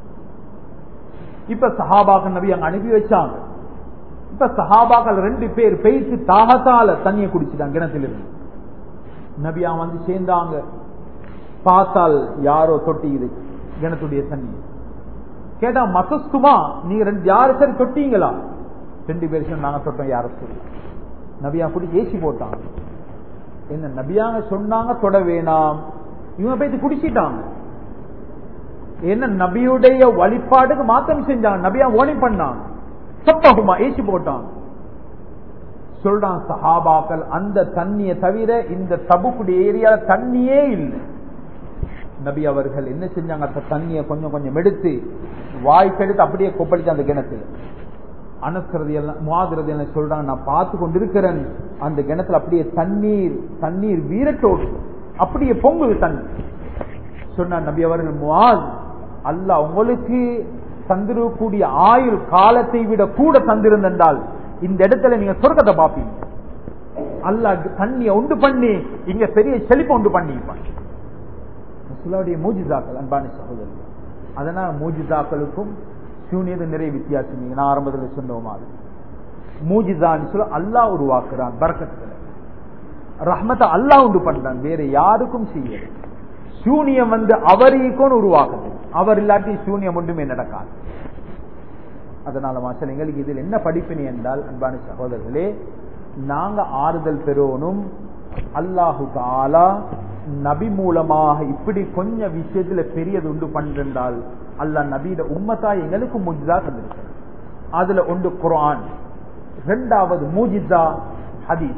இப்ப சஹாபாக்கள் நபி அங்க அனுப்பி வச்சாங்க இப்ப சஹாபாக்கள் ரெண்டு பேர் பெய்த்து தாகத்தால தண்ணியை குடிச்சிட்டாங்க கிணத்திலிருந்து நபியா வந்து சேர்ந்தாங்க பார்த்தால் யாரோ தொட்டியுது கிணத்துடைய தண்ணி கேட்டா மசஸ்துமா நீங்க ரெண்டு யாரு சரி தொட்டீங்களா ரெண்டு பேர் நாங்க தொட்டோம் யார சொல்லி நபியா குடி ஏசி போட்டாங்க என்ன நபியாங்க சொன்னாங்க தொட வேணாம் இவங்க போய் குடிச்சிட்டாங்க என்ன நபியுடைய வழிபாடுக்கு மாத்தம் செஞ்சாங்க நபியா ஓனி பண்ணாங்க சப்பகுமா ஏசி போட்டாங்க சொல்றான் சஹாபாக்கள் அந்த தண்ணியை தவிர இந்த தபுக்குடைய ஏரியால தண்ணியே இல்லை நபி அவர்கள் என்ன செஞ்சாங்க அந்த தண்ணியை கொஞ்சம் கொஞ்சம் எடுத்து வாய்க்கெடுத்து அப்படியே கொப்பளிச்சு அந்த கிணத்துல அனுசுறது எல்லாம் மாதிரி எல்லாம் சொல்றாங்க நான் பார்த்து கொண்டிருக்கிறேன் அந்த கிணத்துல அப்படியே தண்ணீர் தண்ணீர் வீரட்டோடு அப்படியே பொங்குது தண்ணி சொன்னார் நபி அவர்கள் முவாஸ் அல்ல உங்களுக்கு தந்திருக்கக்கூடிய ஆயுள் காலத்தை விட கூட தந்திருந்தால் இந்த இடத்துல நீங்க சொர்க்கத்தை பார்ப்பீங்க அல்ல தண்ணியை உண்டு பண்ணி இங்க பெரிய செழிப்பை உண்டு பண்ணிப்பாங்க ரசூலாவுடைய மூஜிதாக்கள் அன்பான சகோதரர் அதனால மூஜிதாக்களுக்கும் சூனியது நிறைய வித்தியாசம் நீங்க நான் ஆரம்பத்தில் சொன்ன மாதிரி மூஜிதான்னு சொல்ல அல்லாஹ் உருவாக்குறான் பறக்கத்துல ரஹ்மத்தை அல்லாஹ் உண்டு பண்றான் வேற யாருக்கும் செய்யல சூனியம் வந்து அவரைக்கும் உருவாக்குது அவர் இல்லாட்டி சூனியம் ஒன்றுமே நடக்காது அதனால மாசல் எங்களுக்கு இதில் என்ன படிப்பினை என்றால் அன்பான சகோதரர்களே நாங்க ஆறுதல் பெறணும் அல்லாஹு தாலா நபி மூலமாக இப்படி கொஞ்சம் விஷயத்துல பெரியது உண்டு பண்றால் அல்ல நபியிட உம்மத்தா எங்களுக்கு முஜிதா தந்திருக்க அதுல ஒன்று குரான் இரண்டாவது மூஜிதா ஹதீஸ்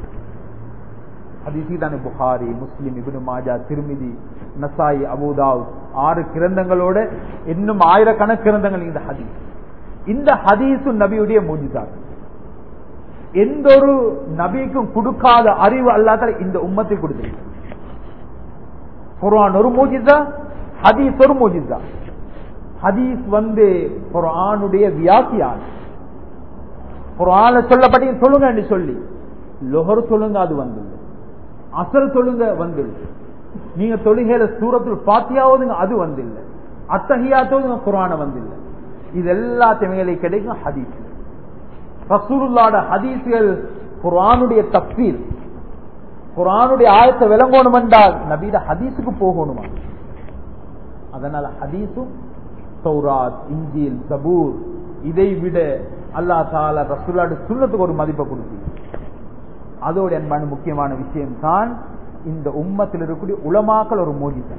ஹதீசி தானே புகாரி முஸ்லிம் இபின் மாஜா திருமிதி நசாய் அபுதாவ் ஆறு கிரந்தங்களோட இன்னும் ஆயிரக்கணக்கு கிரந்தங்கள் இந்த ஹதீஸ் இந்த ஹதீசு நபியுடைய மூஜிதா எந்த ஒரு நபிக்கும் கொடுக்காத அறிவு அல்லாத இந்த உம்மத்தை கொடுத்திருக்கு குரான் ஒரு மூஜிதா ஹதீஸ் ஒரு மூஜிதா ஹதீஸ் வந்து குரானுடைய வியாக்கியான் குரான சொல்லப்பட்ட சொல்லுங்க சொல்லி லொஹர் சொல்லுங்க அது வந்து அசல் சொல்லுங்க வந்து நீங்க தொழுகையில சூரத்தில் பாத்தியாவதுங்க அது வந்து இல்லை அத்தகையாத்தோதுங்க குரான வந்து இல்லை இது எல்லாத்தையுமே கிடைக்கும் ஹதீஸ் ரசூருல்லாட ஹதீஸ்கள் குரானுடைய தப்சீல் குரானுடைய ஆயத்தை விளங்கணும் என்றால் நபீத ஹதீஸுக்கு போகணுமா அதனால ஹதீஸும் சௌராத் இஞ்சில் சபூர் இதை விட அல்லா தால ரசூலாடு சுண்ணத்துக்கு ஒரு மதிப்பை கொடுத்து அதோட அன்பான முக்கியமான விஷயம் தான் இந்த உம்மத்தில் இருக்கக்கூடிய உலமாக்கல் ஒரு மோஜிதா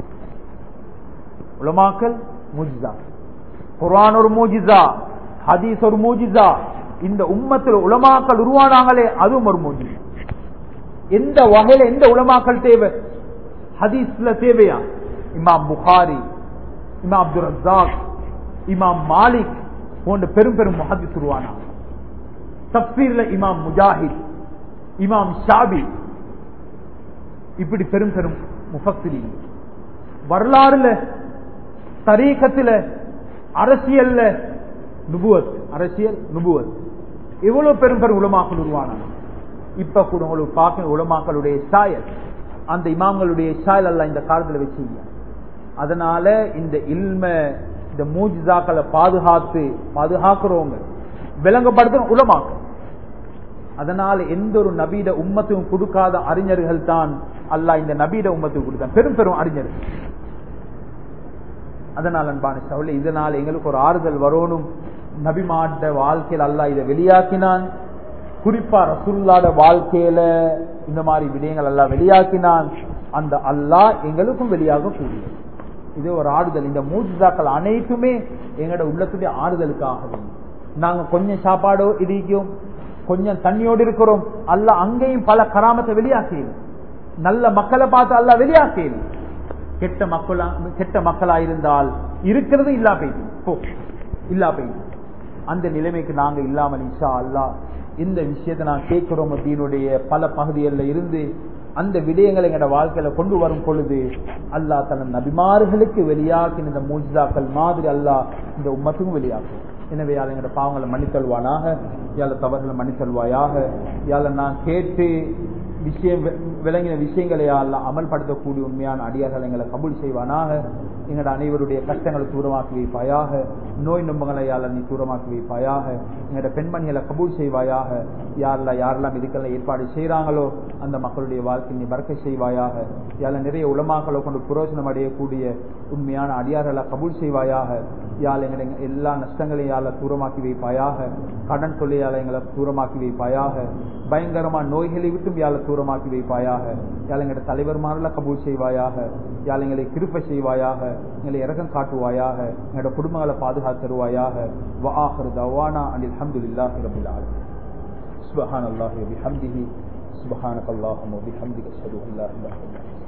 உலமாக்கல் மூஜிதா குரான் ஒரு மூஜிதா ஹதீஸ் ஒரு மூஜிதா இந்த உம்மத்தில் உலமாக்கல் உருவானாங்களே அதுவும் ஒரு மூஜிதா எந்த வகையில எந்த உலமாக்கல் தேவை ஹதீஸ்ல தேவையா இமாம் புகாரி இமாம் அப்துல் ரஜாக் இமாம் மாலிக் போன்ற பெரும் பெரும் முஹதிஸ் உருவானா தப்சீர்ல இமாம் முஜாஹித் இமாம் ஷாபி இப்படி பெரும் பெரும் முஃபஸ்ஸிரி வரலாறுல தரீக்கத்துல அரசியல்ல நுபுவத் அரசியல் நுபுவத் எவ்வளவு பெரும் பெரும் உலமாக்கள் உருவானாங்க இப்ப கூட உங்களுக்கு பார்க்க உலமாக்களுடைய சாயல் அந்த இமாம்களுடைய சாயல் அல்ல இந்த காலத்துல வச்சு அதனால இந்த இல்ம இந்த மூஜிதாக்களை பாதுகாத்து பாதுகாக்கிறவங்க விளங்கப்படுத்த உலமாக்கள் அதனால எந்த ஒரு நபீட உம்மத்தையும் கொடுக்காத அறிஞர்கள் தான் அல்ல இந்த நபீட உம்மத்துக்கு கொடுத்தான் பெரும் பெரும் அறிஞர்கள் அதனால் அன்பான சவுளை இதனால் எங்களுக்கு ஒரு ஆறுதல் வரணும் நபிமாட்ட வாழ்க்கையில் அல்லா இதை வெளியாக்கினான் குறிப்பா ரசுல்லாட வாழ்க்கையில இந்த மாதிரி விடயங்கள் எல்லாம் வெளியாக்கினான் அந்த அல்லாஹ் எங்களுக்கும் வெளியாக கூடியது இது ஒரு ஆறுதல் இந்த மூஜிதாக்கள் அனைத்துமே எங்களோட உள்ளத்துடைய ஆறுதலுக்காக நாங்க கொஞ்சம் சாப்பாடோ இடிக்கும் கொஞ்சம் தண்ணியோடு இருக்கிறோம் அல்ல அங்கேயும் பல கராமத்தை வெளியாக்கியது நல்ல மக்களை பார்த்து அல்ல வெளியாக்கியது கெட்ட மக்களா கெட்ட மக்களா இருந்தால் இருக்கிறது இல்லா போயிட்டு போ இல்லா போயிட்டு அந்த நிலைமைக்கு நாங்க இல்லாமல் இன்ஷா அல்லா இந்த விஷயத்தை நான் கேட்கிறோம் தீனுடைய பல பகுதிகளில் இருந்து அந்த விடயங்களை எங்களோட வாழ்க்கையில கொண்டு வரும் பொழுது அல்லாஹ் தன் நபிமார்களுக்கு வெளியாக்கின இந்த மூஜிதாக்கள் மாதிரி அல்லாஹ் இந்த உம்மத்துக்கும் வெளியாக்கும் எனவே யாழ் எங்களோட பாவங்களை மன்னித்தல்வானாக யாழ தவறுகளை மன்னித்தல்வாயாக யாழ நான் கேட்டு விஷயம் வி- விளங்கின விஷயங்களை எல்லாம் அமல்படுத்தக்கூடிய உண்மையான அடியார்கள் எங்களை கபூல் செய்வானாக எங்களோட அனைவருடைய கஷ்டங்களை தூரமாக்கி வைப்பாயாக நோய் நும்பங்களை யாழ நீ தூரமாக்கி வைப்பாயாக எங்களோட பெண்மணிகளை கபூல் செய்வாயாக யாரெல்லாம் யாரெல்லாம் இதுக்கெல்லாம் ஏற்பாடு செய்கிறாங்களோ அந்த மக்களுடைய வாழ்க்கை நீ பறக்க செய்வாயாக யாழ நிறைய உலமாக்களை கொண்டு புரோஜனம் அடையக்கூடிய உண்மையான அடியார்களை கபூல் செய்வாயாக யாழ் எங்களை எல்லா நஷ்டங்களையும் யாழ தூரமாக்கி வைப்பாயாக கடன் தொல்லையால எங்களை தூரமாக்கி வைப்பாயாக பயங்கரமா நோய்களை விட்டும் யாழ தூரமாக்கி வைப்பாயாக யாழ் எங்களோட தலைவர்மாரில் கபூல் செய்வாயாக யாழ் எங்களை கிருப்பை செய்வாயாக எங்களை இறக்கம் காட்டுவாயாக எங்களோட குடும்பங்களை பாதுகாத்தருவாயாக வஆஹிரு தவானா அனில் அல்ஹம்துலில்லாஹி ரபில் ஆலமீன் சுப்ஹானல்லாஹி வபிஹம்திஹி சுப்ஹானக்கல்லாஹும்ம வபிஹம்திக அஷ்ஹது அன் லா இலாஹா இல்லா அன்த